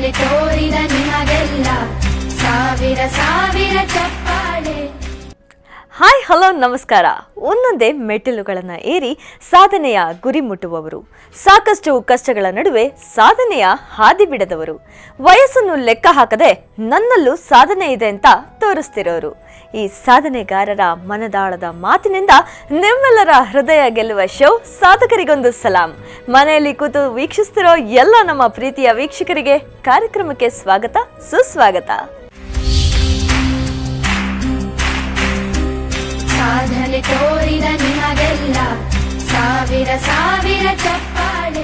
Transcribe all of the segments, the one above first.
ಸಾಧನೆ ತೋರಿದ ನಿಮಗೆಲ್ಲ ಸಾವಿರ ಸಾವಿರ ಚಪ್ಪಾಳೆ ಹಾಯ್ ಹಲೋ ನಮಸ್ಕಾರ ಒಂದೊಂದೇ ಮೆಟ್ಟಿಲುಗಳನ್ನು ಏರಿ ಸಾಧನೆಯ ಗುರಿ ಮುಟ್ಟುವವರು ಸಾಕಷ್ಟು ಕಷ್ಟಗಳ ನಡುವೆ ಸಾಧನೆಯ ಹಾದಿ ಬಿಡದವರು ವಯಸ್ಸನ್ನು ಲೆಕ್ಕ ಹಾಕದೆ ನನ್ನಲ್ಲೂ ಸಾಧನೆ ಇದೆ ಅಂತ ತೋರಿಸ್ತಿರೋರು ಈ ಸಾಧನೆಗಾರರ ಮನದಾಳದ ಮಾತಿನಿಂದ ನಿಮ್ಮೆಲ್ಲರ ಹೃದಯ ಗೆಲ್ಲುವ ಶೋ ಸಾಧಕರಿಗೊಂದು ಸಲಾಂ ಮನೆಯಲ್ಲಿ ಕೂತು ವೀಕ್ಷಿಸ್ತಿರೋ ಎಲ್ಲ ನಮ್ಮ ಪ್ರೀತಿಯ ವೀಕ್ಷಕರಿಗೆ ಕಾರ್ಯಕ್ರಮಕ್ಕೆ ಸ್ವಾಗತ ಸುಸ್ವಾಗತ ಸಾಧನೆ ತೋರಿದ ನಿಮಗೆಲ್ಲ ಸಾವಿರ ಸಾವಿರ ಚಪ್ಪಾಳೆ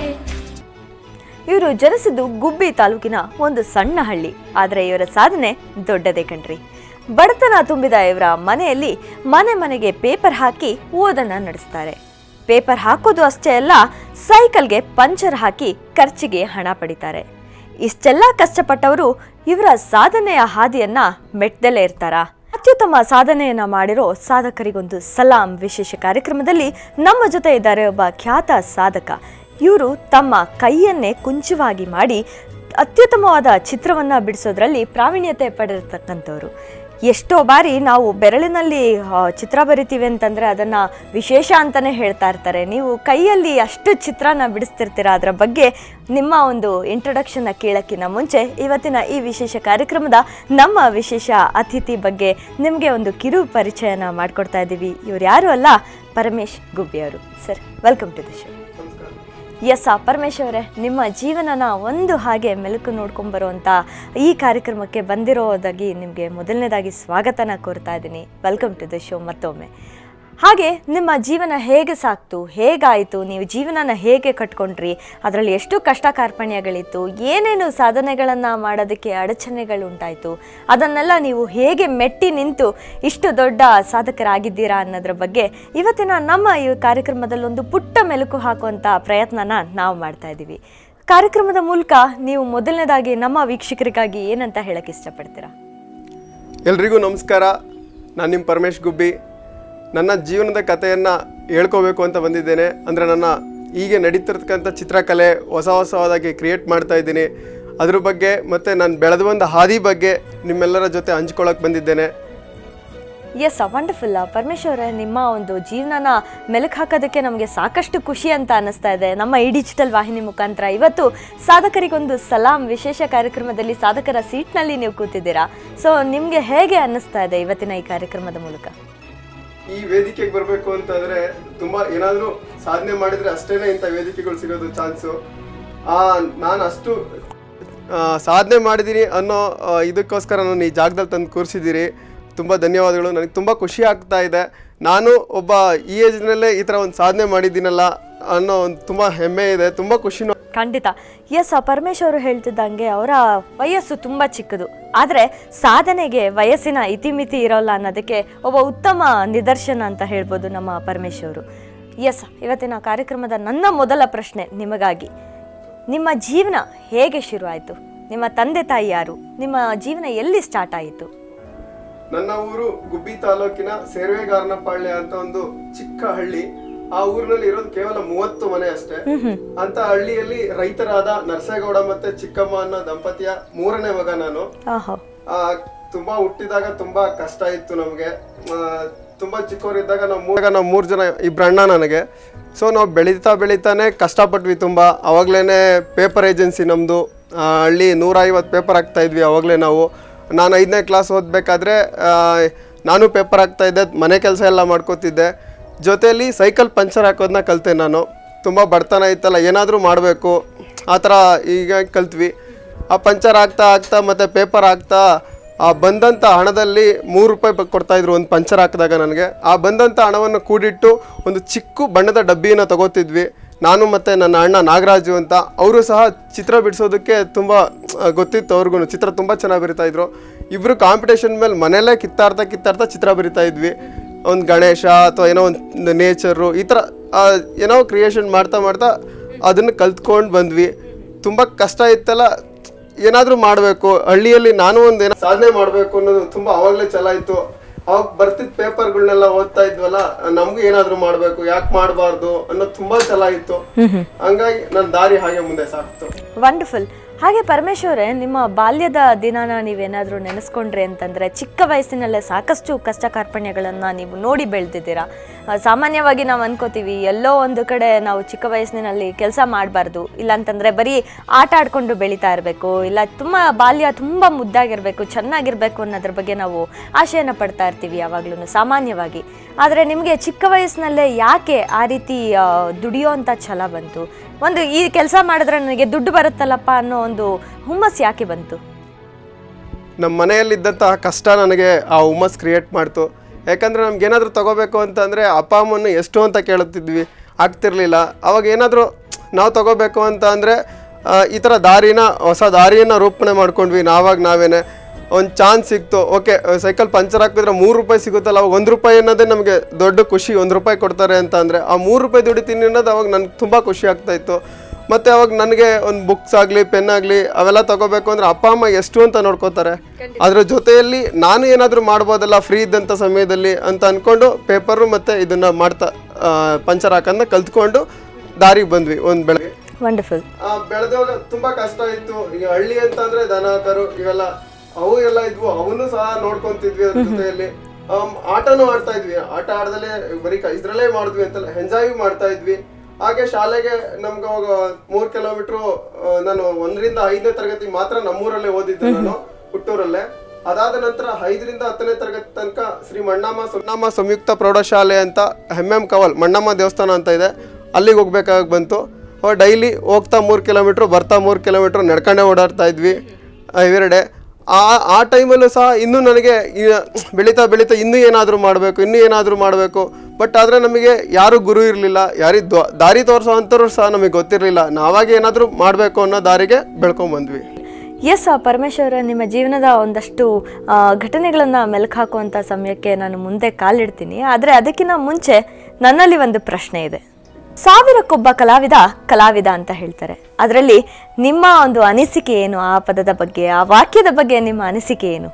ಇವರು ಜನಿಸಿದ್ದು ಗುಬ್ಬಿ ತಾಲೂಕಿನ ಒಂದು ಸಣ್ಣ ಹಳ್ಳಿ ಆದರೆ ಇವರ ಸಾಧನೆ ದೊಡ್ಡದೇ ಕಣ್ರಿ ಬಡತನ ತುಂಬಿದ ಇವರ ಮನೆಯಲ್ಲಿ ಮನೆ ಮನೆಗೆ ಪೇಪರ್ ಹಾಕಿ ಓದನ್ನ ನಡೆಸ್ತಾರೆ ಪೇಪರ್ ಹಾಕೋದು ಅಷ್ಟೇ ಅಲ್ಲ ಸೈಕಲ್ಗೆ ಪಂಚರ್ ಹಾಕಿ ಖರ್ಚಿಗೆ ಹಣ ಪಡಿತಾರೆ ಇಷ್ಟೆಲ್ಲ ಕಷ್ಟಪಟ್ಟವರು ಇವರ ಸಾಧನೆಯ ಹಾದಿಯನ್ನ ಮೆಟ್ಟದಲ್ಲೇ ಇರ್ತಾರಾ ಅತ್ಯುತ್ತಮ ಸಾಧನೆಯನ್ನ ಮಾಡಿರೋ ಸಾಧಕರಿಗೊಂದು ಸಲಾಂ ವಿಶೇಷ ಕಾರ್ಯಕ್ರಮದಲ್ಲಿ ನಮ್ಮ ಜೊತೆ ಇದ್ದಾರೆ ಒಬ್ಬ ಖ್ಯಾತ ಸಾಧಕ ಇವರು ತಮ್ಮ ಕೈಯನ್ನೇ ಕುಂಚವಾಗಿ ಮಾಡಿ ಅತ್ಯುತ್ತಮವಾದ ಚಿತ್ರವನ್ನ ಬಿಡಿಸೋದ್ರಲ್ಲಿ ಪ್ರಾವೀಣ್ಯತೆ ಪಡೆದಿರ್ತಕ್ಕಂಥವ್ರು ಎಷ್ಟೋ ಬಾರಿ ನಾವು ಬೆರಳಿನಲ್ಲಿ ಆ, ಚಿತ್ರ ಬರಿತೀವಿ ಅಂತಂದ್ರೆ ಅದನ್ನ ವಿಶೇಷ ಅಂತಾನೆ ಹೇಳ್ತಾ ಇರ್ತಾರೆ ನೀವು ಕೈಯಲ್ಲಿ ಅಷ್ಟು ಚಿತ್ರನ ಬಿಡಿಸ್ತಿರ್ತೀರ ಅದರ ಬಗ್ಗೆ ನಿಮ್ಮ ಒಂದು ಇಂಟ್ರೊಡಕ್ಷನ್ನ ಕೇಳಕ್ಕಿಂತ ಮುಂಚೆ ಇವತ್ತಿನ ಈ ವಿಶೇಷ ಕಾರ್ಯಕ್ರಮದ ನಮ್ಮ ವಿಶೇಷ ಅತಿಥಿ ಬಗ್ಗೆ ನಿಮಗೆ ಒಂದು ಕಿರು ಪರಿಚಯನ ಮಾಡಿಕೊಡ್ತಾ ಇದ್ದೀವಿ ಇವ್ರು ಯಾರು ಅಲ್ಲ ಪರಮೇಶ್ ಗುಬ್ಬಿ ಅವರು sir welcome to the show yes ಆ ಪರಮೇಶ್ ಅವರೇ ನಿಮ್ಮ ಜೀವನನ ಒಂದು ಹಾಗೆ ಮೆಲುಕು ನೋಡ್ಕೊಂಬರುವಂಥ ಈ ಕಾರ್ಯಕ್ರಮಕ್ಕೆ ಬಂದಿರೋದಾಗಿ ನಿಮಗೆ ಮೊದಲನೇದಾಗಿ ಸ್ವಾಗತನ ಕೋರ್ತಾ ಇದ್ದೀನಿ ವೆಲ್ಕಮ್ ಟು ದ ಶೋ ಮತ್ತೊಮ್ಮೆ ಹಾಗೆ ನಿಮ್ಮ ಜೀವನ ಹೇಗೆ ಸಾಕ್ತು ಹೇಗಾಯಿತು ನೀವು ಜೀವನನ ಹೇಗೆ ಕಟ್ಕೊಂಡ್ರಿ ಅದರಲ್ಲಿ ಎಷ್ಟು ಕಷ್ಟ ಕಾರ್ಪಣ್ಯಗಳಿತ್ತು ಏನೇನು ಸಾಧನೆಗಳನ್ನು ಮಾಡೋದಕ್ಕೆ ಅಡಚಣೆಗಳುಂಟಾಯಿತು ಅದನ್ನೆಲ್ಲ ನೀವು ಹೇಗೆ ಮೆಟ್ಟಿ ನಿಂತು ಇಷ್ಟು ದೊಡ್ಡ ಸಾಧಕರಾಗಿದ್ದೀರಾ ಅನ್ನೋದ್ರ ಬಗ್ಗೆ ಇವತ್ತಿನ ನಮ್ಮ ಈ ಕಾರ್ಯಕ್ರಮದಲ್ಲಿ ಒಂದು ಪುಟ್ಟ ಮೆಲುಕು ಹಾಕುವಂಥ ಪ್ರಯತ್ನನ ನಾವು ಮಾಡ್ತಾ ಇದ್ದೀವಿ ಕಾರ್ಯಕ್ರಮದ ಮೂಲಕ ನೀವು ಮೊದಲನೇದಾಗಿ ನಮ್ಮ ವೀಕ್ಷಕರಿಗಾಗಿ ಏನಂತ ಹೇಳಕ್ಕೆ ಇಷ್ಟಪಡ್ತೀರಾ ಎಲ್ರಿಗೂ ನಮಸ್ಕಾರ ನಾನು ನಿಮ್ಮ ಪರಮೇಶ್ ಗುಬ್ಬಿ ನನ್ನ ಜೀವನದ ಕಥೆಯನ್ನು ಹೇಳ್ಕೋಬೇಕು ಅಂತ ಬಂದಿದ್ದೇನೆ ಅಂದರೆ ನನ್ನ ಹೀಗೆ ನಡೀತಿರ್ತಕ್ಕಂಥ ಚಿತ್ರಕಲೆ ಹೊಸ ಹೊಸದಾಗಿ ಕ್ರಿಯೇಟ್ ಮಾಡ್ತಾ ಇದ್ದೀನಿ ಅದ್ರ ಬಗ್ಗೆ ಮತ್ತು ನಾನು ಬೆಳೆದು ಬಂದ ಹಾದಿ ಬಗ್ಗೆ ನಿಮ್ಮೆಲ್ಲರ ಜೊತೆ ಹಂಚ್ಕೊಳ್ಳೋಕೆ ಬಂದಿದ್ದೇನೆ ಎಸ್ ವಂಡರ್ಫುಲ್ ಪರಮೇಶ್ ಅವರೇ ನಿಮ್ಮ ಒಂದು ಜೀವನನ ಮೆಲುಕು ಹಾಕೋದಕ್ಕೆ ನಮಗೆ ಸಾಕಷ್ಟು ಖುಷಿ ಅಂತ ಅನ್ನಿಸ್ತಾ ಇದೆ ನಮ್ಮ ಈ ಡಿಜಿಟಲ್ ವಾಹಿನಿ ಮುಖಾಂತರ ಇವತ್ತು ಸಾಧಕರಿಗೊಂದು ಸಲಾಂ ವಿಶೇಷ ಕಾರ್ಯಕ್ರಮದಲ್ಲಿ ಸಾಧಕರ ಸೀಟ್ನಲ್ಲಿ ನೀವು ಕೂತಿದ್ದೀರಾ ಸೊ ನಿಮಗೆ ಹೇಗೆ ಅನ್ನಿಸ್ತಾ ಇದೆ ಇವತ್ತಿನ ಈ ಕಾರ್ಯಕ್ರಮದ ಮೂಲಕ ಈ ವೇದಿಕೆಗೆ ಬರಬೇಕು ಅಂತಂದರೆ ತುಂಬ ಏನಾದರೂ ಸಾಧನೆ ಮಾಡಿದರೆ ಅಷ್ಟೇ ಇಂಥ ವೇದಿಕೆಗಳು ಸಿಗೋದು ಚಾನ್ಸು ನಾನು ಅಷ್ಟು ಆ, ಸಾಧನೆ ಮಾಡಿದ್ದೀನಿ ಅನ್ನೋ ಆ, ಇದಕ್ಕೋಸ್ಕರ ನಾನು ಈ ಜಾಗದಲ್ಲಿ ತಂದು ಕೂರಿಸಿದ್ದೀರಿ ತುಂಬ ಧನ್ಯವಾದಗಳು ನನಗೆ ತುಂಬ ಖುಷಿ ಆಗ್ತಾ ಇದೆ ನಾನು ಒಬ್ಬ ಈ ಏಜ್ನಲ್ಲೇ ಈ ಥರ ಒಂದು ಸಾಧನೆ ಮಾಡಿದ್ದೀನಲ್ಲ ಅನ್ನೋ ಒಂದು ತುಂಬ ಹೆಮ್ಮೆ ಇದೆ ತುಂಬ ಖುಷಿನೂ ಖಂಡಿತ ಎಸ್ ಪರಮೇಶ್ ಅವರು ಹೇಳ್ತಿದ್ದಂಗೆ ಅವರ ವಯಸ್ಸು ತುಂಬ ಚಿಕ್ಕದು ಆದರೆ ಸಾಧನೆಗೆ ವಯಸ್ಸಿನ ಇತಿಮಿತಿ ಇರೋಲ್ಲ ಅನ್ನೋದಕ್ಕೆ ಒಬ್ಬ ಉತ್ತಮ ನಿದರ್ಶನ ಅಂತ ಹೇಳ್ಬೋದು ನಮ್ಮ ಪರಮೇಶ್ ಅವರು ಎಸ್ ಇವತ್ತಿನ ಕಾರ್ಯಕ್ರಮದ ನನ್ನ ಮೊದಲ ಪ್ರಶ್ನೆ ನಿಮಗಾಗಿ ನಿಮ್ಮ ಜೀವನ ಹೇಗೆ ಶುರುವಾಯಿತು ನಿಮ್ಮ ತಂದೆ ತಾಯಿ ಯಾರು ನಿಮ್ಮ ಜೀವನ ಎಲ್ಲಿ ಸ್ಟಾರ್ಟ್ ಆಯಿತು ನನ್ನ ಊರು ಗುಬ್ಬಿ ತಾಲೂಕಿನ ಸೇರ್ವೆಗಾರನಪಾಳ್ಯ ಅಂತ ಒಂದು ಚಿಕ್ಕ ಹಳ್ಳಿ ಆ ಊರಿನಲ್ಲಿ ಇರೋದು ಕೇವಲ ಮೂವತ್ತು ಮನೆ ಅಷ್ಟೇ ಅಂತ ಹಳ್ಳಿಯಲ್ಲಿ ರೈತರಾದ ನರಸೇಗೌಡ ಮತ್ತೆ ಚಿಕ್ಕಮ್ಮ ಅನ್ನೋ ದಂಪತಿಯ ಮೂರನೇ ಮಗ ನಾನು ಆಹೋ ಆ, ತುಂಬಾ ಹುಟ್ಟಿದಾಗ ತುಂಬಾ ಕಷ್ಟ ಇತ್ತು ನಮಗೆ ತುಂಬಾ ಚಿಕ್ಕವರಿದ್ದಾಗ ನಾವು ಮೂರಾಗ ನಾವು ಮೂರು ಜನ ಇಬ್ರು ಅಣ್ಣ ನನಗೆ ಸೊ ನಾವು ಬೆಳೀತಾ ಬೆಳೀತಾನೆ ಕಷ್ಟಪಟ್ವಿ ತುಂಬ ಅವಾಗಲೇ ಪೇಪರ್ ಏಜೆನ್ಸಿ ನಮ್ಮದು ಹಳ್ಳಿ ನೂರೈವತ್ತು ಪೇಪರ್ ಹಾಕ್ತಾ ಇದ್ವಿ ಅವಾಗಲೇ ನಾವು ನಾನು ಐದನೇ ಕ್ಲಾಸ್ ಓದಬೇಕಾದ್ರೆ ನಾನು ಪೇಪರ್ ಹಾಕ್ತಾ ಇದ್ದೆ ಮನೆ ಕೆಲಸ ಎಲ್ಲ ಮಾಡ್ಕೋತಿದ್ದೆ ಜೊತೆಯಲ್ಲಿ ಸೈಕಲ್ ಪಂಚರ್ ಹಾಕೋದನ್ನ ಕಲಿತೆ ನಾನು ತುಂಬ ಬಡತನ ಇತ್ತಲ್ಲ ಏನಾದರೂ ಮಾಡಬೇಕು ಆ ಥರ ಈಗ ಕಲ್ತ್ವಿ ಆ ಪಂಚರ್ ಆಗ್ತಾ ಆಗ್ತಾ ಮತ್ತು ಪೇಪರ್ ಆಗ್ತಾ ಆ ಬಂದಂಥ ಹಣದಲ್ಲಿ ಮೂರು ರೂಪಾಯಿ ಬ- ಕೊಡ್ತಾಯಿದ್ರು ಒಂದು ಪಂಚರ್ ಹಾಕಿದಾಗ ನನಗೆ ಆ ಬಂದಂಥ ಹಣವನ್ನು ಕೂಡಿಟ್ಟು ಒಂದು ಚಿಕ್ಕ ಬಣ್ಣದ ಡಬ್ಬಿನ ತಗೋತಿದ್ವಿ ನಾನು ಮತ್ತು ನನ್ನ ಅಣ್ಣ ನಾಗರಾಜು ಅಂತ ಅವರು ಸಹ ಚಿತ್ರ ಬಿಡಿಸೋದಕ್ಕೆ ತುಂಬ ಆ, ಗೊತ್ತಿತ್ತು ಅವ್ರಿಗೂ ಚಿತ್ರ ತುಂಬ ಚೆನ್ನಾಗಿ ಬರಿತಾಯಿದ್ರು ಇಬ್ಬರು ಕಾಂಪಿಟೇಷನ್ ಮೇಲೆ ಮನೆಯಲ್ಲೇ ಕಿತ್ತಾಡ್ತಾ ಕಿತ್ತಾಡ್ತಾ ಚಿತ್ರ ಬರಿತಾ ಇದ್ವಿ ಒಂದು ಗಣೇಶ ಅಥವಾ ಏನೋ ಒಂದು ನೇಚರು ಈ ಥರ ಆ, ಏನೋ ಕ್ರಿಯೇಷನ್ ಮಾಡ್ತಾ ಮಾಡ್ತಾ ಅದನ್ನು ಕಲ್ತ್ಕೊಂಡು ಬಂದ್ವಿ ತುಂಬ ಕಷ್ಟ ಇತ್ತಲ್ಲ ಏನಾದರೂ ಮಾಡಬೇಕು ಹಳ್ಳಿಯಲ್ಲಿ ನಾನು ಒಂದು ಏನೋ ಸಾಧನೆ ಮಾಡಬೇಕು ಅನ್ನೋದು ತುಂಬ ಅವಾಗಲೇ ಛಲ ಇತ್ತು ಅವಾಗ ಬರ್ತಿದ್ದ ಪೇಪರ್ಗಳನ್ನೆಲ್ಲ ಓದ್ತಾ ಇದ್ವಲ್ಲ ನಮಗೂ ಏನಾದರೂ ಮಾಡಬೇಕು ಯಾಕೆ ಮಾಡಬಾರ್ದು ಅನ್ನೋದು ತುಂಬ ಛಲ ಇತ್ತು ಹಂಗಾಗಿ ನನ್ನ ದಾರಿ ಹಾಗೆ ಮುಂದೆ ಸಾಕ್ತು ವಂಡರ್ಫುಲ್ ಹಾಗೆ ಪರಮೇಶ್ವರೇ ನಿಮ್ಮ ಬಾಲ್ಯದ ದಿನಾನ ನೀವೇನಾದರೂ ನೆನೆಸ್ಕೊಂಡ್ರಿ ಅಂತಂದರೆ ಚಿಕ್ಕ ವಯಸ್ಸಿನಲ್ಲೇ ಸಾಕಷ್ಟು ಕಷ್ಟ ಕಾರ್ಪಣ್ಯಗಳನ್ನು ನೀವು ನೋಡಿ ಬೆಳೆದಿದ್ದೀರಾ ಆ, ಸಾಮಾನ್ಯವಾಗಿ ನಾವು ಅನ್ಕೋತೀವಿ ಎಲ್ಲೋ ಒಂದು ಕಡೆ ನಾವು ಚಿಕ್ಕ ವಯಸ್ಸಿನಲ್ಲಿ ಕೆಲಸ ಮಾಡಬಾರ್ದು ಇಲ್ಲಾಂತಂದರೆ ಬರೀ ಆಟ ಆಡ್ಕೊಂಡು ಬೆಳೀತಾ ಇರಬೇಕು ಇಲ್ಲ ತುಂಬ ಬಾಲ್ಯ ತುಂಬ ಮುದ್ದಾಗಿರಬೇಕು ಚೆನ್ನಾಗಿರಬೇಕು ಅನ್ನೋದ್ರ ಬಗ್ಗೆ ನಾವು ಆಶೆಯನ್ನು ಪಡ್ತಾ ಇರ್ತೀವಿ ಯಾವಾಗ್ಲೂ ಸಾಮಾನ್ಯವಾಗಿ ಆದರೆ ನಿಮಗೆ ಚಿಕ್ಕ ವಯಸ್ಸಿನಲ್ಲೇ ಯಾಕೆ ಆ ರೀತಿ ಆ, ದುಡಿಯೋಂಥ ಛಲ ಬಂತು ಒಂದು ಈ ಕೆಲಸ ಮಾಡಿದ್ರೆ ನನಗೆ ದುಡ್ಡು ಬರುತ್ತಲ್ಲಪ್ಪ ಅನ್ನೋ ಒಂದು ಹುಮ್ಮಸ್ ಯಾಕೆ ಬಂತು ನಮ್ಮ ಮನೆಯಲ್ಲಿದ್ದಂತಹ ಕಷ್ಟ ನನಗೆ ಆ ಹುಮ್ಮಸ್ ಕ್ರಿಯೇಟ್ ಮಾಡ್ತು ಯಾಕಂದರೆ ನಮ್ಗೆ ಏನಾದರೂ ತಗೋಬೇಕು ಅಂತಂದರೆ ಅಪ್ಪ ಅಮ್ಮನ ಎಷ್ಟು ಅಂತ ಕೇಳುತ್ತಿದ್ವಿ ಆಗ್ತಿರ್ಲಿಲ್ಲ ಅವಾಗ ಏನಾದರೂ ನಾವು ತಗೋಬೇಕು ಅಂತ ಅಂದರೆ ಈ ಥರ ದಾರಿನ ಹೊಸ ದಾರಿಯನ್ನು ರೂಪಣೆ ಮಾಡ್ಕೊಂಡ್ವಿ ನಾವಾಗ ನಾವೇನೆ ಒಂದು ಚಾನ್ಸ್ ಸಿಕ್ತು ಓಕೆ ಸೈಕಲ್ ಪಂಚರ್ ಹಾಕಿದ್ರೆ ಮೂರು ರೂಪಾಯಿ ಸಿಗುತ್ತಲ್ಲ ಅವಾಗ ಒಂದು ರೂಪಾಯಿ ಅನ್ನೋದೇ ನಮಗೆ ದೊಡ್ಡ ಖುಷಿ ಒಂದು ರೂಪಾಯಿ ಕೊಡ್ತಾರೆ ಅಂತ ಅಂದರೆ ಆ ಮೂರು ರೂಪಾಯಿ ದುಡಿತೀನಿ ಅನ್ನೋದು ಅವಾಗ ನನಗೆ ತುಂಬ ಖುಷಿ ಆಗ್ತಾಯಿತ್ತು ಮತ್ತು ಅವಾಗ ನನಗೆ ಒಂದು ಬುಕ್ಸ್ ಆಗಲಿ ಪೆನ್ ಆಗಲಿ ಅವೆಲ್ಲ ತಗೋಬೇಕು ಅಂದರೆ ಅಪ್ಪ ಅಮ್ಮ ಎಷ್ಟು ಅಂತ ನೋಡ್ಕೋತಾರೆ ಅದ್ರ ಜೊತೆಯಲ್ಲಿ ನಾನು ಏನಾದರೂ ಮಾಡ್ಬೋದಲ್ಲ ಫ್ರೀ ಇದ್ದಂಥ ಸಮಯದಲ್ಲಿ ಅಂತ ಅಂದ್ಕೊಂಡು ಪೇಪರು ಮತ್ತು ಇದನ್ನು ಮಾಡ್ತಾ ಆ, ಪಂಚರ್ ಹಾಕಂದ ಕಲ್ತ್ಕೊಂಡು ದಾರಿಗೆ ಬಂದ್ವಿ ಒಂದು ಬೆಳಗ್ಗೆ ವಂಡರ್ಫುಲ್ ಬೆಳೆದಾಗ ತುಂಬಾ ಕಷ್ಟ ಇತ್ತು ಈಗ ಹಳ್ಳಿ ಅಂತ ಅಂದ್ರೆ ದನ ಕರು ಇವೆಲ್ಲ ಅವು ಎಲ್ಲ ಇದ್ವು ಅವನು ಸಹ ನೋಡ್ಕೊಂತಿದ್ವಿ ಅದ್ರ ಜೊತೆಯಲ್ಲಿ ಆಮ್, ಆಟನೂ ಆಡ್ತಾ ಇದ್ವಿ ಆಟ ಆಡದಲ್ಲೇ ಬರೀ ಕ- ಇದ್ರಲ್ಲೇ ಮಾಡಿದ್ವಿ ಅಂತಲ್ಲ ಎಂಜಾಯ್ ಮಾಡ್ತಾ ಇದ್ವಿ ಹಾಗೆ ಶಾಲೆಗೆ ನಮ್ಗೆ ಅವಾಗ ಮೂರ್ ಕಿಲೋಮೀಟ್ರು ನಾನು ಒಂದರಿಂದ ಐದನೇ ತರಗತಿ ಮಾತ್ರ ನಮ್ಮೂರಲ್ಲೇ ಓದಿದ್ದೆ ನಾನು ಹುಟ್ಟೂರಲ್ಲೇ ಅದಾದ ನಂತರ ಐದರಿಂದ ಹತ್ತನೇ ತರಗತಿ ತನಕ ಶ್ರೀ ಮಣ್ಣಮ್ಮ ಸುಣ್ಣಮ್ಮ ಸಂಯುಕ್ತ ಪ್ರೌಢಶಾಲೆ ಅಂತ ಎಮ್ ಎಂ ಕವಲ್ ಮಣ್ಣಮ್ಮ ದೇವಸ್ಥಾನ ಅಂತ ಇದೆ ಅಲ್ಲಿಗೆ ಹೋಗ್ಬೇಕಾಗಿ ಬಂತು ಡೈಲಿ ಹೋಗ್ತಾ ಮೂರು ಕಿಲೋಮೀಟ್ರು ಬರ್ತಾ ಮೂರು ಕಿಲೋಮೀಟ್ರು ನಡ್ಕೊಂಡೇ ಓಡಾಡ್ತಾ ಇದ್ವಿ ಇವೆರಡೆ ಆ ಆ ಟೈಮಲ್ಲೂ ಸಹ ಇನ್ನೂ ನನಗೆ ಈ- ಬೆಳೀತಾ ಬೆಳೀತಾ ಇನ್ನೂ ಏನಾದರೂ ಮಾಡಬೇಕು ಇನ್ನೂ ಏನಾದರೂ ಮಾಡಬೇಕು ಬಟ್ ಆದರೆ ನಮಗೆ ಯಾರೂ ಗುರು ಇರಲಿಲ್ಲ ಯಾರಿ ದ್ವ- ದಾರಿ ತೋರಿಸೋ ಅಂಥವ್ರು ಸಹ ನಮಗೆ ಗೊತ್ತಿರಲಿಲ್ಲ ನಾವಾಗಿ ಏನಾದರೂ ಮಾಡಬೇಕು ಅನ್ನೋ ದಾರಿಗೆ ಬೆಳ್ಕೊಂಬಂದ್ವಿ ಎಸ್ ಪರಮೇಶ್ವರ ನಿಮ್ಮ ಜೀವನದ ಒಂದಷ್ಟು ಘಟನೆಗಳನ್ನು ಮೆಲುಕು ಹಾಕುವಂಥ ಸಮಯಕ್ಕೆ ನಾನು ಮುಂದೆ ಕಾಲಿಡ್ತೀನಿ ಆದರೆ ಅದಕ್ಕಿಂತ ಮುಂಚೆ ನನ್ನಲ್ಲಿ ಒಂದು ಪ್ರಶ್ನೆ ಇದೆ ಸಾವಿರಕ್ಕೊಬ್ಬ ಕಲಾವಿದ ಕಲಾವಿದ ಅಂತ ಹೇಳ್ತಾರೆ ಅದರಲ್ಲಿ ನಿಮ್ಮ ಒಂದು ಅನಿಸಿಕೆ ಏನು ಆ ಪದದ ಬಗ್ಗೆ ಆ ವಾಕ್ಯದ ಬಗ್ಗೆ ನಿಮ್ಮ ಅನಿಸಿಕೆ ಏನು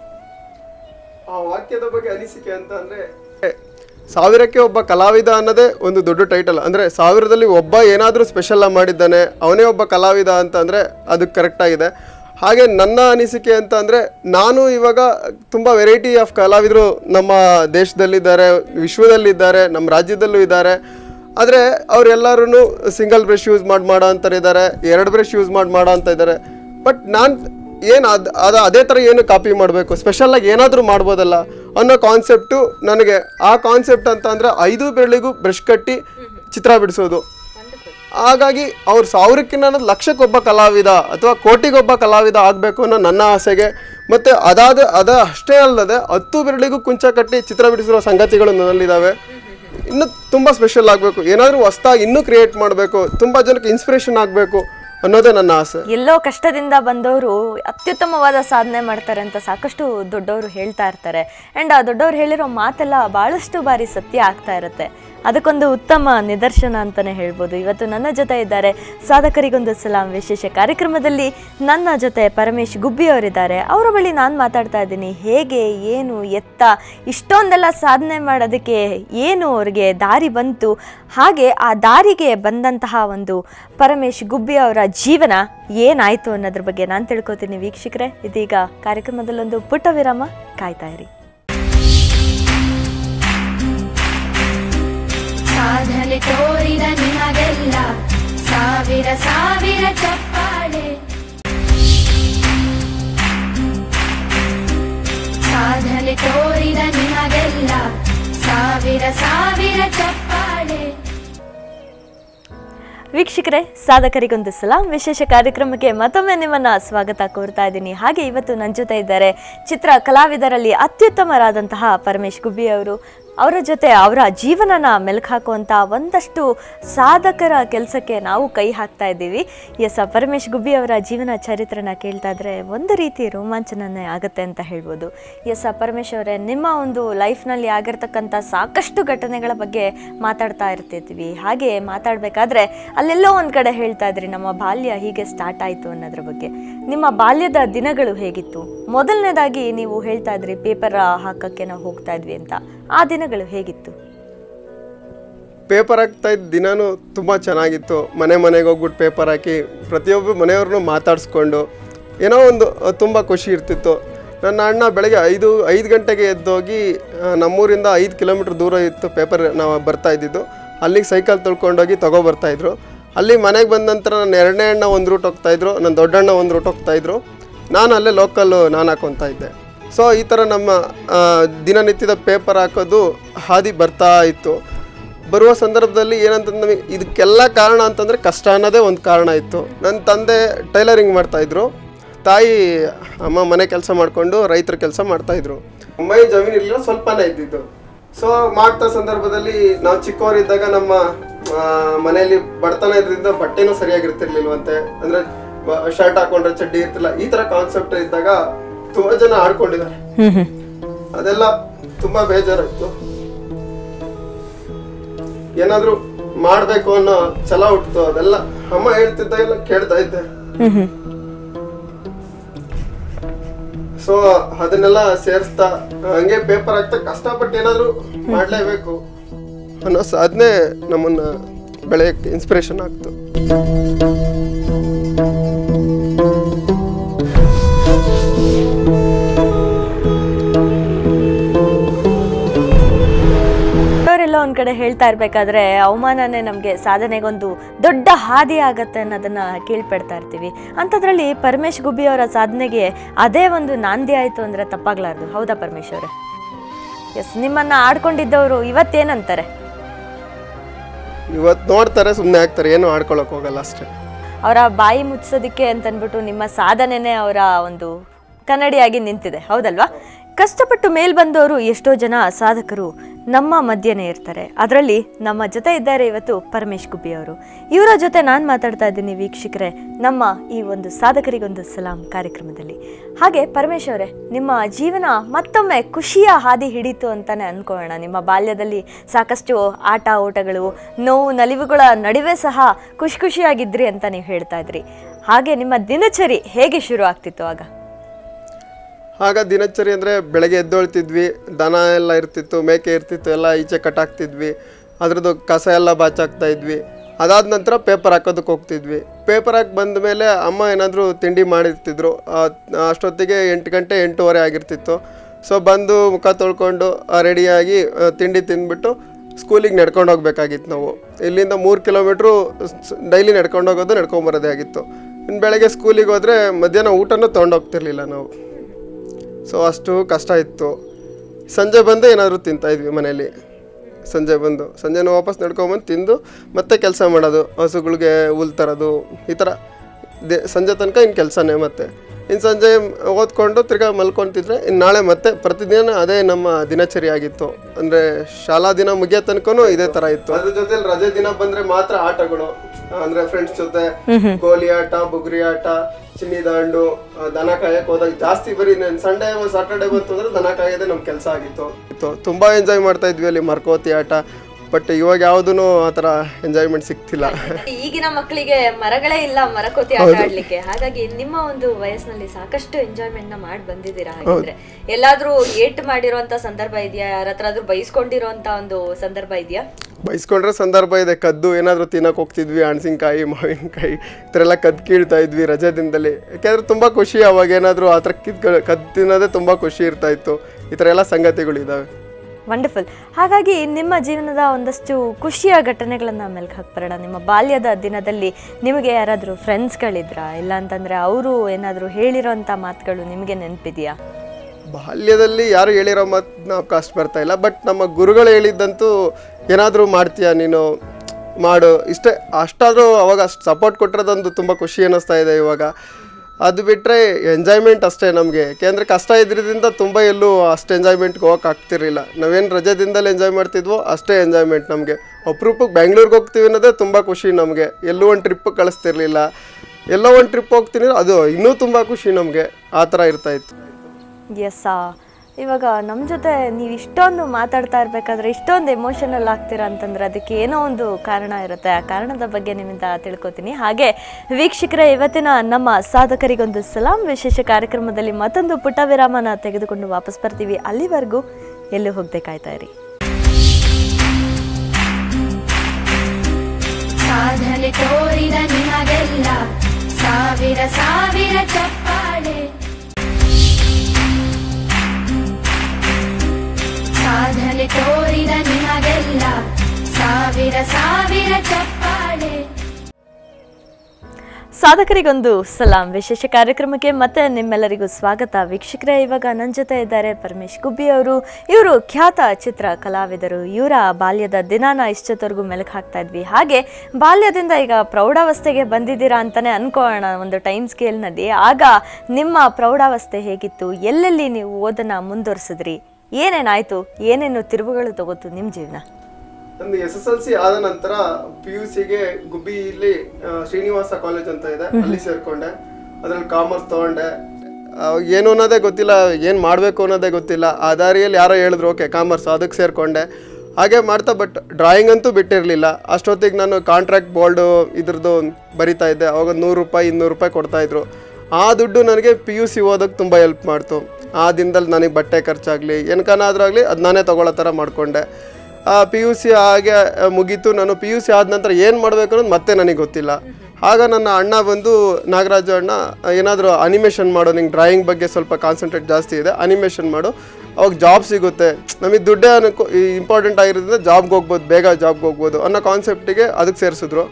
ಆ ವಾಕ್ಯದ ಬಗ್ಗೆ ಅನಿಸಿಕೆ ಅಂತ ಅಂದ್ರೆ ಸಾವಿರಕ್ಕೆ ಒಬ್ಬ ಕಲಾವಿದ ಅನ್ನೋದೇ ಒಂದು ದೊಡ್ಡ ಟೈಟಲ್ ಅಂದ್ರೆ ಸಾವಿರದಲ್ಲಿ ಒಬ್ಬ ಏನಾದರೂ ಸ್ಪೆಷಲ್ ಮಾಡಿದ್ದಾನೆ ಅವನೇ ಒಬ್ಬ ಕಲಾವಿದ ಅಂತ ಅಂದ್ರೆ ಅದು ಕರೆಕ್ಟ್ ಆಗಿದೆ ಹಾಗೆ ನನ್ನ ಅನಿಸಿಕೆ ಅಂತ ಅಂದ್ರೆ ನಾನು ಇವಾಗ ತುಂಬ ವೆರೈಟಿ ಆಫ್ ಕಲಾವಿದರು ನಮ್ಮ ದೇಶದಲ್ಲಿದ್ದಾರೆ ವಿಶ್ವದಲ್ಲಿದ್ದಾರೆ ನಮ್ಮ ರಾಜ್ಯದಲ್ಲೂ ಇದ್ದಾರೆ ಆದರೆ ಅವರೆಲ್ಲರೂ ಸಿಂಗಲ್ ಬ್ರಷ್ ಯೂಸ್ ಮಾಡಿ ಮಾಡೋ ಅಂತಾರೆ ಇದ್ದಾರೆ ಎರಡು ಬ್ರಷ್ ಯೂಸ್ ಮಾಡಿ ಮಾಡೋ ಅಂತ ಇದ್ದಾರೆ ಬಟ್ ನಾನು ಏನು ಅದು ಅದು ಅದೇ ಥರ ಏನು ಕಾಪಿ ಮಾಡಬೇಕು ಸ್ಪೆಷಲಾಗಿ ಏನಾದರೂ ಮಾಡ್ಬೋದಲ್ಲ ಅನ್ನೋ ಕಾನ್ಸೆಪ್ಟು ನನಗೆ ಆ ಕಾನ್ಸೆಪ್ಟ್ ಅಂತ ಅಂದರೆ ಐದು ಬೆರಳಿಗೂ ಬ್ರಷ್ ಕಟ್ಟಿ ಚಿತ್ರ ಬಿಡಿಸೋದು ಹಾಗಾಗಿ ಅವ್ರು ಸಾವಿರಕ್ಕಿಂತ ಅನ್ನೋದು ಲಕ್ಷಕ್ಕೊಬ್ಬ ಕಲಾವಿದ ಅಥವಾ ಕೋಟಿಗೊಬ್ಬ ಕಲಾವಿದ ಆಗಬೇಕು ಅನ್ನೋ ನನ್ನ ಆಸೆಗೆ ಮತ್ತು ಅದಾದ ಅದ ಅಷ್ಟೇ ಅಲ್ಲದೆ ಹತ್ತು ಬೆರಳಿಗೂ ಕುಂಚ ಕಟ್ಟಿ ಚಿತ್ರ ಬಿಡಿಸಿರೋ ಸಂಗತಿಗಳು ನನ್ನಲ್ಲಿದ್ದಾವೆ ಇನ್ನೂ ತುಂಬ ಸ್ಪೆಷಲ್ ಆಗಬೇಕು ಏನಾದರೂ ಹೊಸ್ದಾಗಿ ಇನ್ನೂ ಕ್ರಿಯೇಟ್ ಮಾಡಬೇಕು ತುಂಬ ಜನಕ್ಕೆ ಇನ್ಸ್ಪಿರೇಷನ್ ಆಗಬೇಕು ಅನ್ನೋದೇ ನನ್ನ ಆಸೆ ಎಲ್ಲೋ ಕಷ್ಟದಿಂದ ಬಂದವರು ಅತ್ಯುತ್ತಮವಾದ ಸಾಧನೆ ಮಾಡ್ತಾರೆ ಅಂತ ಸಾಕಷ್ಟು ದೊಡ್ಡವರು ಹೇಳ್ತಾ ಇರ್ತಾರೆ ಆ್ಯಂಡ್ ಆ ದೊಡ್ಡವರು ಹೇಳಿರೋ ಮಾತೆಲ್ಲ ಭಾಳಷ್ಟು ಬಾರಿ ಸತ್ಯ ಆಗ್ತಾ ಇರುತ್ತೆ ಅದಕ್ಕೊಂದು ಉತ್ತಮ ನಿದರ್ಶನ ಅಂತಲೇ ಹೇಳ್ಬೋದು ಇವತ್ತು ನನ್ನ ಜೊತೆ ಇದ್ದಾರೆ ಸಾಧಕರಿಗೊಂದು ಸಲಾಂ ವಿಶೇಷ ಕಾರ್ಯಕ್ರಮದಲ್ಲಿ ನನ್ನ ಜೊತೆ ಪರಮೇಶ್ ಗುಬ್ಬಿ ಅವರಿದ್ದಾರೆ ಅವರ ಬಳಿ ನಾನು ಮಾತಾಡ್ತಾ ಇದ್ದೀನಿ ಹೇಗೆ ಏನು ಎತ್ತ ಇಷ್ಟೊಂದೆಲ್ಲ ಸಾಧನೆ ಮಾಡೋದಕ್ಕೆ ಏನು ಅವ್ರಿಗೆ ದಾರಿ ಬಂತು ಹಾಗೆ ಆ ದಾರಿಗೆ ಬಂದಂತಹ ಒಂದು ಪರಮೇಶ್ ಗುಬ್ಬಿ ಅವರ ಜೀವನ ಏನಾಯಿತು ಅನ್ನೋದ್ರ ಬಗ್ಗೆ ನಾನು ತಿಳ್ಕೊತೀನಿ ವೀಕ್ಷಕರೇ ಇದೀಗ ಕಾರ್ಯಕ್ರಮದಲ್ಲೊಂದು ಪುಟ್ಟ ವಿರಾಮ ಕಾಯ್ತಾ ಇರಿ ಸಾಧನೆ ತೋರಿದ ನಿಮಗೆಲ್ಲ ಸಾವಿರ ಸಾವಿರ ಚಪ್ಪಾಳೆ ಸಾಧನೆ ತೋರಿದ ನಿಮಗೆಲ್ಲ ಸಾವಿರ ಸಾವಿರ ಚಪ್ಪಾಳೆ ವೀಕ್ಷಕರೇ ಸಾಧಕರಿಗೊಂದು ಸಲಾಂ ವಿಶೇಷ ಕಾರ್ಯಕ್ರಮಕ್ಕೆ ಮತ್ತೊಮ್ಮೆ ನಿಮ್ಮನ್ನ ಸ್ವಾಗತ ಕೋರ್ತಾ ಇದ್ದೀನಿ ಹಾಗೆ ಇವತ್ತು ನನ್ನ ಜೊತೆ ಇದ್ದಾರೆ ಚಿತ್ರ ಕಲಾವಿದರಲ್ಲಿ ಅತ್ಯುತ್ತಮರಾದಂತಹ ಪರಮೇಶ್ ಗುಬ್ಬಿ ಅವರು ಅವರ ಜೊತೆ ಅವರ ಜೀವನನ ಮೆಲುಕು ಹಾಕುವಂಥ ಒಂದಷ್ಟು ಸಾಧಕರ ಕೆಲಸಕ್ಕೆ ನಾವು ಕೈ ಹಾಕ್ತಾ ಇದ್ದೀವಿ ಎಸ್ ಪರಮೇಶ್ ಗುಬ್ಬಿ ಅವರ ಜೀವನ ಚರಿತ್ರನ ಕೇಳ್ತಾ ಇದ್ರೆ ಒಂದು ರೀತಿ ರೋಮಾಂಚನನೇ ಆಗುತ್ತೆ ಅಂತ ಹೇಳ್ಬೋದು ಎಸ್ ಪರಮೇಶ್ ಅವರೇ ನಿಮ್ಮ ಒಂದು ಲೈಫ್ನಲ್ಲಿ ಆಗಿರ್ತಕ್ಕಂಥ ಸಾಕಷ್ಟು ಘಟನೆಗಳ ಬಗ್ಗೆ ಮಾತಾಡ್ತಾ ಇರ್ತಿದ್ವಿ ಹಾಗೆ ಮಾತಾಡಬೇಕಾದ್ರೆ ಅಲ್ಲೆಲ್ಲೋ ಒಂದು ಕಡೆ ಹೇಳ್ತಾ ಇದ್ರಿ ನಮ್ಮ ಬಾಲ್ಯ ಹೀಗೆ ಸ್ಟಾರ್ಟ್ ಆಯಿತು ಅನ್ನೋದ್ರ ಬಗ್ಗೆ ನಿಮ್ಮ ಬಾಲ್ಯದ ದಿನಗಳು ಹೇಗಿತ್ತು ಮೊದಲನೇದಾಗಿ ನೀವು ಹೇಳ್ತಾ ಇದ್ರಿ ಪೇಪರ್ ಹಾಕಕ್ಕೆ ನಾವು ಹೋಗ್ತಾ ಇದ್ವಿ ಅಂತ ಆ ದಿನಗಳು ಹೇಗಿತ್ತು ಪೇಪರ್ ಹಾಕ್ತಾ ಇದ್ದ ದಿನಾನು ತುಂಬ ಚೆನ್ನಾಗಿತ್ತು ಮನೆ ಮನೆಗೆ ಹೋಗ್ಬಿಟ್ಟು ಪೇಪರ್ ಹಾಕಿ ಪ್ರತಿಯೊಬ್ಬರು ಮನೆಯವ್ರನ್ನೂ ಮಾತಾಡಿಸ್ಕೊಂಡು ಏನೋ ಒಂದು ತುಂಬ ಖುಷಿ ಇರ್ತಿತ್ತು ನನ್ನ ಅಣ್ಣ ಬೆಳಗ್ಗೆ ಐದು ಐದು ಗಂಟೆಗೆ ಎದ್ದೋಗಿ ಆ, ನಮ್ಮೂರಿಂದ ಐದು ಕಿಲೋಮೀಟ್ರ್ ದೂರ ಇತ್ತು ಪೇಪರ್ ನಾವು ಬರ್ತಾ ಇದ್ದಿದ್ದು ಅಲ್ಲಿಗೆ ಸೈಕಲ್ ತೊಳ್ಕೊಂಡೋಗಿ ತೊಗೊಬರ್ತಾಯಿದ್ರು ಅಲ್ಲಿ ಮನೆಗೆ ಬಂದ ನಂತರ ನನ್ನ ಎರಡನೇ ಅಣ್ಣ ಒಂದು ರೂಟ್ ಹೋಗ್ತಾಯಿದ್ರು ನನ್ನ ದೊಡ್ಡಣ್ಣ ಒಂದು ರೂಟ್ ಹೋಗ್ತಾಯಿದ್ರು ನಾನು ಅಲ್ಲೇ ಲೋಕಲ್ಲು ನಾನು ಹಾಕೊತಾ ಇದ್ದೆ ಸೊ ಈ ಥರ ನಮ್ಮ ಆ, ದಿನನಿತ್ಯದ ಪೇಪರ್ ಹಾಕೋದು ಹಾದಿ ಬರ್ತಾ ಇತ್ತು ಬರುವ ಸಂದರ್ಭದಲ್ಲಿ ಏನಂತಂದ್ರೆ ನಮಗೆ ಇದಕ್ಕೆಲ್ಲ ಕಾರಣ ಅಂತಂದರೆ ಕಷ್ಟ ಅನ್ನೋದೇ ಒಂದು ಕಾರಣ ಇತ್ತು ನನ್ನ ತಂದೆ ಟೈಲರಿಂಗ್ ಮಾಡ್ತಾಯಿದ್ರು ತಾಯಿ ಅಮ್ಮ ಮನೆ ಕೆಲಸ ಮಾಡಿಕೊಂಡು ರೈತರ ಕೆಲಸ ಮಾಡ್ತಾಯಿದ್ರು ಮುಂಬೈ ಜಮೀನು ಇರಲಿಲ್ಲ ಸ್ವಲ್ಪನೇ ಇದ್ದಿದ್ದು ಸೊ ಮಾಡ್ತಾ ಸಂದರ್ಭದಲ್ಲಿ ನಾವು ಚಿಕ್ಕವರಿದ್ದಾಗ ನಮ್ಮ ಆ, ಮನೆಯಲ್ಲಿ ಬಡತನ ಇದ್ರಿಂದ ಬಟ್ಟೆನೂ ಸರಿಯಾಗಿರ್ತಿರ್ಲಿಲ್ವಂತೆ ಅಂದರೆ ಶರ್ಟ್ ಹಾಕೊಂಡ್ರೆ ಚಡ್ಡಿ ಇರ್ತಿಲ್ಲ ಈ ಥರ ಕಾನ್ಸೆಪ್ಟ್ ಇದ್ದಾಗ ತುಂಬ ಜನ ಆಡ್ಕೊಂಡಿದ್ದಾರೆ ಅದೆಲ್ಲ ತುಂಬ ಬೇಜಾರಾಯ್ತು ಏನಾದ್ರೂ ಮಾಡ್ಬೇಕು ಅನ್ನೋ ಛಲ ಹುಟ್ಟಿತು ಅದೆಲ್ಲ ಅಮ್ಮ ಹೇಳ್ತಿದ್ದಾಗೆಲ್ಲ ಕೇಳ್ತಾ ಇದ್ದೆ ಸೊ ಅದನ್ನೆಲ್ಲ ಸೇರಿಸ್ತಾ ಹಂಗೆ ಪೇಪರ್ ಹಾಕ್ತಾ ಕಷ್ಟಪಟ್ಟು ಏನಾದ್ರೂ ಮಾಡ್ಲೇಬೇಕು ಅನ್ನೋ ಸಾಧನೆ ನಮ್ಮನ್ನ ಬೆಳೆಯಕ್ಕೆ ಇನ್ಸ್ಪಿರೇಷನ್ ಆಗ್ತು ಅವರೆಲ್ಲ ಒಂದ್ ಕಡೆ ಹೇಳ್ತಾ ಇರ್ಬೇಕಾದ್ರೆ ಅವಮಾನನೇ ನಮಗೆ ಸಾಧನೆಗೊಂದು ದೊಡ್ಡ ಹಾದಿ ಆಗತ್ತೆ ಅನ್ನೋದನ್ನ ಕೇಳ್ಪಡ್ತಾ ಇರ್ತೀವಿ ಅಂಥದ್ರಲ್ಲಿ ಪರಮೇಶ್ ಗುಬ್ಬಿ ಅವರ ಸಾಧನೆಗೆ ಅದೇ ಒಂದು ನಾಂದಿ ಆಯಿತು ಅಂದ್ರೆ ತಪ್ಪಾಗ್ಲಾರ್ದು ಹೌದಾ ಪರಮೇಶ್ ಅವರೇ ಎಸ್ ನಿಮ್ಮನ್ನ ಆಡ್ಕೊಂಡಿದ್ದವರು ಇವತ್ತೇನಂತಾರೆ ಇವತ್ತು ನೋಡ್ತಾರೆ ಸುಮ್ಮನೆ ಆಗ್ತಾರೆ ಏನು ಆಡ್ಕೊಳಕ್ ಹೋಗಲ್ಲ ಅಷ್ಟೇ ಅವರ ಬಾಯಿ ಮುಚ್ಚೋದಕ್ಕೆ ಅಂತನ್ಬಿಟ್ಟು ನಿಮ್ಮ ಸಾಧನೆನೇ ಅವರ ಒಂದು ಕನ್ನಡಿಯಾಗಿ ನಿಂತಿದೆ ಹೌದಲ್ವಾ ಕಷ್ಟಪಟ್ಟು ಮೇಲ್ ಬಂದವರು ಎಷ್ಟೋ ಜನ ಸಾಧಕರು ನಮ್ಮ ಮಧ್ಯನೇ ಇರ್ತಾರೆ ಅದರಲ್ಲಿ ನಮ್ಮ ಜೊತೆ ಇದ್ದಾರೆ ಇವತ್ತು ಪರಮೇಶ್ ಗುಬ್ಬಿ ಅವರು ಇವರ ಜೊತೆ ನಾನು ಮಾತಾಡ್ತಾ ಇದ್ದೀನಿ ವೀಕ್ಷಕರೇ ನಮ್ಮ ಈ ಒಂದು ಸಾಧಕರಿಗೊಂದು ಸಲಾಂ ಕಾರ್ಯಕ್ರಮದಲ್ಲಿ ಹಾಗೆ ಪರಮೇಶ್ ಅವರೇ ನಿಮ್ಮ ಜೀವನ ಮತ್ತೊಮ್ಮೆ ಖುಷಿಯ ಹಾದಿ ಹಿಡಿತು ಅಂತಾನೆ ಅನ್ಕೊಳ್ಳೋಣ ನಿಮ್ಮ ಬಾಲ್ಯದಲ್ಲಿ ಸಾಕಷ್ಟು ಆಟ ಓಟಗಳು ನೋವು ನಲಿವುಗಳ ನಡುವೆ ಸಹ ಖುಷಿ ಖುಷಿಯಾಗಿದ್ರಿ ಅಂತ ನೀವು ಹೇಳ್ತಾ ಇದ್ರಿ ಹಾಗೆ ನಿಮ್ಮ ದಿನಚರಿ ಹೇಗೆ ಶುರು ಆಗ್ತಿತ್ತು ಆಗ ಆಗ ದಿನಚರಿ ಅಂದರೆ ಬೆಳಗ್ಗೆ ಎದ್ದೊಳ್ತಿದ್ವಿ ದನ ಎಲ್ಲ ಇರ್ತಿತ್ತು ಮೇಕೆ ಇರ್ತಿತ್ತು ಎಲ್ಲ ಈಚೆ ಕಟ್ಟಾಕ್ತಿದ್ವಿ ಅದ್ರದ್ದು ಕಸ ಎಲ್ಲ ಬಾಚಾಕ್ತಾ ಇದ್ವಿ ಅದಾದ ನಂತರ ಪೇಪರ್ ಹಾಕೋದಕ್ಕೆ ಹೋಗ್ತಿದ್ವಿ ಪೇಪರ್ ಹಾಕಿ ಬಂದ ಮೇಲೆ ಅಮ್ಮ ಏನಾದರೂ ತಿಂಡಿ ಮಾಡಿರ್ತಿದ್ರು ಆ- ಅಷ್ಟೊತ್ತಿಗೆ ಎಂಟು ಗಂಟೆ ಎಂಟೂವರೆ ಆಗಿರ್ತಿತ್ತು ಸೊ ಬಂದು ಮುಖ ತೊಳ್ಕೊಂಡು ರೆಡಿಯಾಗಿ ತಿಂಡಿ ತಿಂದ್ಬಿಟ್ಟು ಸ್ಕೂಲಿಗೆ ನಡ್ಕೊಂಡು ಹೋಗ್ಬೇಕಾಗಿತ್ತು ನಾವು ಇಲ್ಲಿಂದ ಮೂರು ಕಿಲೋಮೀಟ್ರು ಡೈಲಿ ನಡ್ಕೊಂಡು ಹೋಗೋದು ನಡ್ಕೊಂಬರೋದೇ ಆಗಿತ್ತು ಇನ್ನು ಬೆಳಗ್ಗೆ ಸ್ಕೂಲಿಗೆ ಹೋದರೆ ಮಧ್ಯಾಹ್ನ ಊಟನೂ ತೊಗೊಂಡೋಗ್ತಿರ್ಲಿಲ್ಲ ನಾವು ಸೊ ಅಷ್ಟು ಕಷ್ಟ ಇತ್ತು ಸಂಜೆ ಬಂದು ಏನಾದರೂ ತಿಂತಾಯಿದ್ವಿ ಮನೇಲಿ ಸಂಜೆ ಬಂದು ಸಂಜೆನೂ ವಾಪಸ್ ನಡ್ಕೊಂಬಂದು ತಿಂದು ಮತ್ತೆ ಕೆಲಸ ಮಾಡೋದು ಹಸುಗಳಿಗೆ ಹುಲ್ ತರೋದು ಈ ಥರ ದೇ ಸಂಜೆ ತನಕ ಇನ್ನು ಕೆಲಸನೇ ಮತ್ತೆ ಇನ್ನು ಸಂಜೆ ಓದ್ಕೊಂಡು ತಿರ್ಗಾ ಮಲ್ಕೊತಿದ್ರೆ ಇನ್ನು ನಾಳೆ ಮತ್ತೆ ಪ್ರತಿದಿನ ಅದೇ ನಮ್ಮ ದಿನಚರಿ ಆಗಿತ್ತು ಅಂದರೆ ಶಾಲಾ ದಿನ ಮುಗಿಯೋ ತನಕನೂ ಇದೇ ಥರ ಇತ್ತು ಅದ್ರ ಜೊತೆ ರಜೆ ದಿನ ಬಂದರೆ ಮಾತ್ರ ಆಟಗಳು ಅಂದರೆ ಫ್ರೆಂಡ್ಸ್ ಜೊತೆ ಗೋಲಿ ಆಟ ಬುಗುರಿ ಆಟ ಚಿನ್ನಿ ದಾಂಡು ಆ, ದನ ಕಾಯಕ್ ಹೋದಾಗ ಜಾಸ್ತಿ ಬರೀ ಸಂಡೇ ಸಾಟರ್ಡೆ ಬಂತು ಅಂದ್ರೆ ದನ ಕಾಯೋದೇ ನಮ್ ಕೆಲಸ ಆಗಿತ್ತು ಇತ್ತು ತುಂಬಾ ಎಂಜಾಯ್ ಮಾಡ್ತಾ ಇದ್ವಿ ಅಲ್ಲಿ ಮರ್ಕೋತಿ ಆಟ ಬಟ್ ಇವಾಗ ಯಾವುದೂ ಆ ಥರ ಎಂಜಾಯ್ಮೆಂಟ್ ಸಿಗ್ತಿಲ್ಲ ಈಗಿನ ಮಕ್ಕಳಿಗೆ ಮರಗಳೇ ಇಲ್ಲ ಮರಕೋತಿ ಆಟ ಆಡ್ಲಿಕ್ಕೆ ಹಾಗಾಗಿ ನಿಮ್ಮ ಒಂದು ವಯಸ್ಸಿನಲ್ಲಿ ಸಾಕಷ್ಟು ಎಂಜಾಯ್ಮೆಂಟ್ ನ ಮಾಡಿ ಬಂದಿದ್ದೀರಾ ಹಾಗಿದ್ರೆ ಎಲ್ಲಾದ್ರೂ ಏಟ್ ಮಾಡಿರುವಂತ ಸಂದರ್ಭ ಇದೆಯಾ ಯಾರ ಹತ್ರ ಆದ್ರೂ ಬೈಸ್ಕೊಂಡಿರುವಂತ ಒಂದು ಸಂದರ್ಭ ಇದೆಯಾ ಬೈಸ್ಕೊಂಡ್ರೆ ಸಂದರ್ಭ ಇದೆ ಕದ್ದು ಏನಾದರೂ ತಿನ್ನಕ್ಕೆ ಹೋಗ್ತಿದ್ವಿ ಹಣಸಿನ್ಕಾಯಿ ಮಾವಿನಕಾಯಿ ಈ ಥರ ಎಲ್ಲ ಕದ್ದು ಕೀಳ್ತಾ ಇದ್ವಿ ರಜೆ ದಿನದಲ್ಲಿ ಯಾಕೆಂದ್ರೆ ತುಂಬ ಖುಷಿ ಅವಾಗ ಏನಾದರೂ ಆ ಥರ ಕಿದ್ ಕದ್ದು ತಿನ್ನೋದೇ ತುಂಬ ಖುಷಿ ಇರ್ತಾ ಇತ್ತು ಈ ಥರ ಎಲ್ಲ ಸಂಗತಿಗಳಿದ್ದಾವೆ ವಂಡರ್ಫುಲ್ ಹಾಗಾಗಿ ನಿಮ್ಮ ಜೀವನದ ಒಂದಷ್ಟು ಖುಷಿಯ ಘಟನೆಗಳನ್ನ ಮೆಲ್ಕ್ ಹಾಕ್ಬರೋಣ ನಿಮ್ಮ ಬಾಲ್ಯದ ದಿನದಲ್ಲಿ ನಿಮಗೆ ಯಾರಾದರೂ ಫ್ರೆಂಡ್ಸ್ಗಳಿದ್ರಾ ಇಲ್ಲ ಅಂತಂದ್ರೆ ಅವರು ಏನಾದರೂ ಹೇಳಿರೋಂಥ ಮಾತುಗಳು ನಿಮಗೆ ನೆನಪಿದೆಯಾ ಬಾಲ್ಯದಲ್ಲಿ ಯಾರು ಹೇಳಿರೋ ಮಾತು ನಾವು ಕಾಸ್ಟ್ ಬರ್ತಾ ಇಲ್ಲ ಬಟ್ ನಮ್ಮ ಗುರುಗಳು ಹೇಳಿದ್ದಂತೂ ಏನಾದರೂ ಮಾಡ್ತೀಯ ನೀನು ಮಾಡು ಇಷ್ಟೇ ಅಷ್ಟಾದರೂ ಅವಾಗ ಅಷ್ಟು ಸಪೋರ್ಟ್ ಕೊಟ್ಟಿರೋದೊಂದು ತುಂಬ ಖುಷಿ ಅನ್ನಿಸ್ತಾ ಇದೆ ಇವಾಗ ಅದು ಬಿಟ್ಟರೆ ಎಂಜಾಯ್ಮೆಂಟ್ ಅಷ್ಟೇ ನಮಗೆ ಯಾಕೆಂದರೆ ಕಷ್ಟ ಇದ್ರಿಂದ ತುಂಬ ಎಲ್ಲೂ ಅಷ್ಟು ಎಂಜಾಯ್ಮೆಂಟ್ಗೆ ಹೋಗಕ್ಕೆ ಆಗ್ತಿರ್ಲಿಲ್ಲ ನಾವೇನು ರಜೆ ದಿನದಲ್ಲಿ ಎಂಜಾಯ್ ಮಾಡ್ತಿದ್ವೋ ಅಷ್ಟೇ ಎಂಜಾಯ್ಮೆಂಟ್ ನಮಗೆ ಅಪರೂಪಕ್ಕೆ ಬೆಂಗಳೂರಿಗೆ ಹೋಗ್ತೀವಿ ಅನ್ನೋದೇ ತುಂಬ ಖುಷಿ ನಮಗೆ ಎಲ್ಲೂ ಒಂದು ಟ್ರಿಪ್ ಕಳಿಸ್ತಿರ್ಲಿಲ್ಲ ಎಲ್ಲೋ ಒಂದು ಟ್ರಿಪ್ ಹೋಗ್ತೀನಿ ಅದು ಇನ್ನೂ ತುಂಬ ಖುಷಿ ನಮಗೆ ಆ ಥರ ಇರ್ತಾಯಿತ್ತು ಎಸ್ ಇವಾಗ ನಮ್ಮ ಜೊತೆ ನೀವು ಇಷ್ಟೊಂದು ಮಾತಾಡ್ತಾ ಇರಬೇಕಾದ್ರೆ ಇಷ್ಟೊಂದು ಎಮೋಷನಲ್ ಆಗ್ತೀರಾ ಅಂತಂದ್ರೆ ಅದಕ್ಕೆ ಏನೋ ಒಂದು ಕಾರಣ ಇರುತ್ತೆ ಆ ಕಾರಣದ ಬಗ್ಗೆ ನಿಮ್ಮಿಂದ ತಿಳ್ಕೊತೀನಿ ಹಾಗೆ ವೀಕ್ಷಕರೇ ಇವತ್ತಿನ ನಮ್ಮ ಸಾಧಕರಿಗೊಂದು ಸಲಾಂ ವಿಶೇಷ ಕಾರ್ಯಕ್ರಮದಲ್ಲಿ ಮತ್ತೊಂದು ಪುಟ್ಟ ವಿರಾಮನ ತೆಗೆದುಕೊಂಡು ವಾಪಸ್ ಬರ್ತೀವಿ ಅಲ್ಲಿವರೆಗೂ ಎಲ್ಲೂ ಹೋಗಬೇಕಾಯ್ತಾ ಇರಿ ಸಾಧನೆ ತೋರಿದ ನಿಮಗೆಲ್ಲ ಸಾವಿರ ಸಾವಿರ ಚಪ್ಪಾಳೆ ಸಾಧನೆ ತೋರಿದ ನಿಮಗೆಲ್ಲ ಸಾವಿರ ಸಾವಿರ ಚಪ್ಪಾಳೆ ಸಾಧಕರಿಗೊಂದು ಸಲಾಂ ವಿಶೇಷ ಕಾರ್ಯಕ್ರಮಕ್ಕೆ ಮತ್ತೆ ನಿಮ್ಮೆಲ್ಲರಿಗೂ ಸ್ವಾಗತ ವೀಕ್ಷಕರೇ ಇವಾಗ ನನ್ನ ಜೊತೆ ಇದ್ದಾರೆ ಪರಮೇಶ್ ಗುಬ್ಬಿ ಅವರು ಇವರು ಖ್ಯಾತ ಚಿತ್ರ ಕಲಾವಿದರು ಇವರ ಬಾಲ್ಯದ ದಿನಾನ ಇಷ್ಟೊತ್ತವರೆಗೂ ಮೆಲುಕು ಹಾಕ್ತಾ ಇದ್ವಿ ಹಾಗೆ ಬಾಲ್ಯದಿಂದ ಈಗ ಪ್ರೌಢಾವಸ್ಥೆಗೆ ಬಂದಿದ್ದೀರಾ ಅಂತಾನೆ ಅನ್ಕೋಣ ಒಂದು ಟೈಮ್ ಸ್ಕೇಲ್ನಲ್ಲಿ ಆಗ ನಿಮ್ಮ ಪ್ರೌಢಾವಸ್ಥೆ ಹೇಗಿತ್ತು ಎಲ್ಲೆಲ್ಲಿ ನೀವು ಓದನ್ನ ಮುಂದುವರಿಸಿದ್ರಿ ಏನೇನಾಯ್ತು ಏನೇನು ತಿರುವುಗಳು ತಗೋತು ನಿಮ್ಮ ಜೀವನ ನಂದು ಎಸ್ ಎಸ್ ಎಲ್ ಸಿ ಆದ ನಂತರ ಪಿ ಯು ಸಿಗೆ ಗುಬ್ಬಿ ಇಲ್ಲಿ ಆ, ಶ್ರೀನಿವಾಸ ಕಾಲೇಜ್ ಅಂತ ಇದೆ ಅಲ್ಲಿ ಸೇರ್ಕೊಂಡೆ ಅದ್ರಲ್ಲಿ ಕಾಮರ್ಸ್ ತಗೊಂಡೆ ಆ, ಏನು ಅನ್ನೋದೇ ಗೊತ್ತಿಲ್ಲ ಏನು ಮಾಡಬೇಕು ಅನ್ನೋದೇ ಗೊತ್ತಿಲ್ಲ ಆ ದಾರಿಯಲ್ಲಿ ಯಾರೋ ಹೇಳಿದ್ರು ಓಕೆ ಕಾಮರ್ಸ್ ಅದಕ್ಕೆ ಸೇರ್ಕೊಂಡೆ ಹಾಗೆ ಮಾಡ್ತಾ ಬಟ್ ಡ್ರಾಯಿಂಗ್ ಅಂತೂ ಬಿಟ್ಟಿರಲಿಲ್ಲ ಅಷ್ಟೊತ್ತಿಗೆ ನಾನು ಕಾಂಟ್ರಾಕ್ಟ್ ಬೋರ್ಡು ಇದ್ರದ್ದು ಬರಿತಾ ಇದ್ದೆ ಅವಾಗ ನೂರು ರೂಪಾಯಿ ಇನ್ನೂರು ರೂಪಾಯಿ ಕೊಡ್ತಾಯಿದ್ರು ಆ ದುಡ್ಡು ನನಗೆ ಪಿ ಯು ಸಿ ಓದೋಕ್ಕೆ ತುಂಬ ಹೆಲ್ಪ್ ಮಾಡ್ತು ಆ ದಿನದಲ್ಲಿ ನನಗೆ ಬಟ್ಟೆ ಖರ್ಚಾಗಲಿ ಏನಕನಾದ್ರೂ ಆಗಲಿ ಅದು ನಾನೇ ತೊಗೊಳ್ಳೋ ಥರ ಮಾಡಿಕೊಂಡೆ ಪಿ ಯು ಸಿ ಹಾಗೆ ಆ, ಮುಗೀತು ನಾನು ಪಿ ಯು ಸಿ ಆದ ನಂತರ ಏನು ಮಾಡಬೇಕು ಅನ್ನೋದು ಮತ್ತೆ ನನಗೆ ಗೊತ್ತಿಲ್ಲ ಆಗ ನನ್ನ ಅಣ್ಣ ಬಂದು ನಾಗರಾಜು ಅಣ್ಣ ಏನಾದರೂ ಅನಿಮೇಷನ್ ಮಾಡು ನಿಂಗೆ ಡ್ರಾಯಿಂಗ್ ಬಗ್ಗೆ ಸ್ವಲ್ಪ ಕಾನ್ಸಂಟ್ರೇಟ್ ಜಾಸ್ತಿ ಇದೆ ಅನಿಮೇಷನ್ ಮಾಡು ಅವಾಗ ಜಾಬ್ ಸಿಗುತ್ತೆ ನಮಗೆ ದುಡ್ಡೇ ಅನ್ಕೋ ಇಂಪಾರ್ಟೆಂಟ್ ಆಗಿರೋದ್ರಿಂದ ಜಾಬ್ಗೆ ಹೋಗ್ಬೋದು ಬೇಗ ಜಾಬ್ಗೆ ಹೋಗ್ಬೋದು ಅನ್ನೋ ಕಾನ್ಸೆಪ್ಟಿಗೆ ಅದಕ್ಕೆ ಸೇರಿಸಿದ್ರು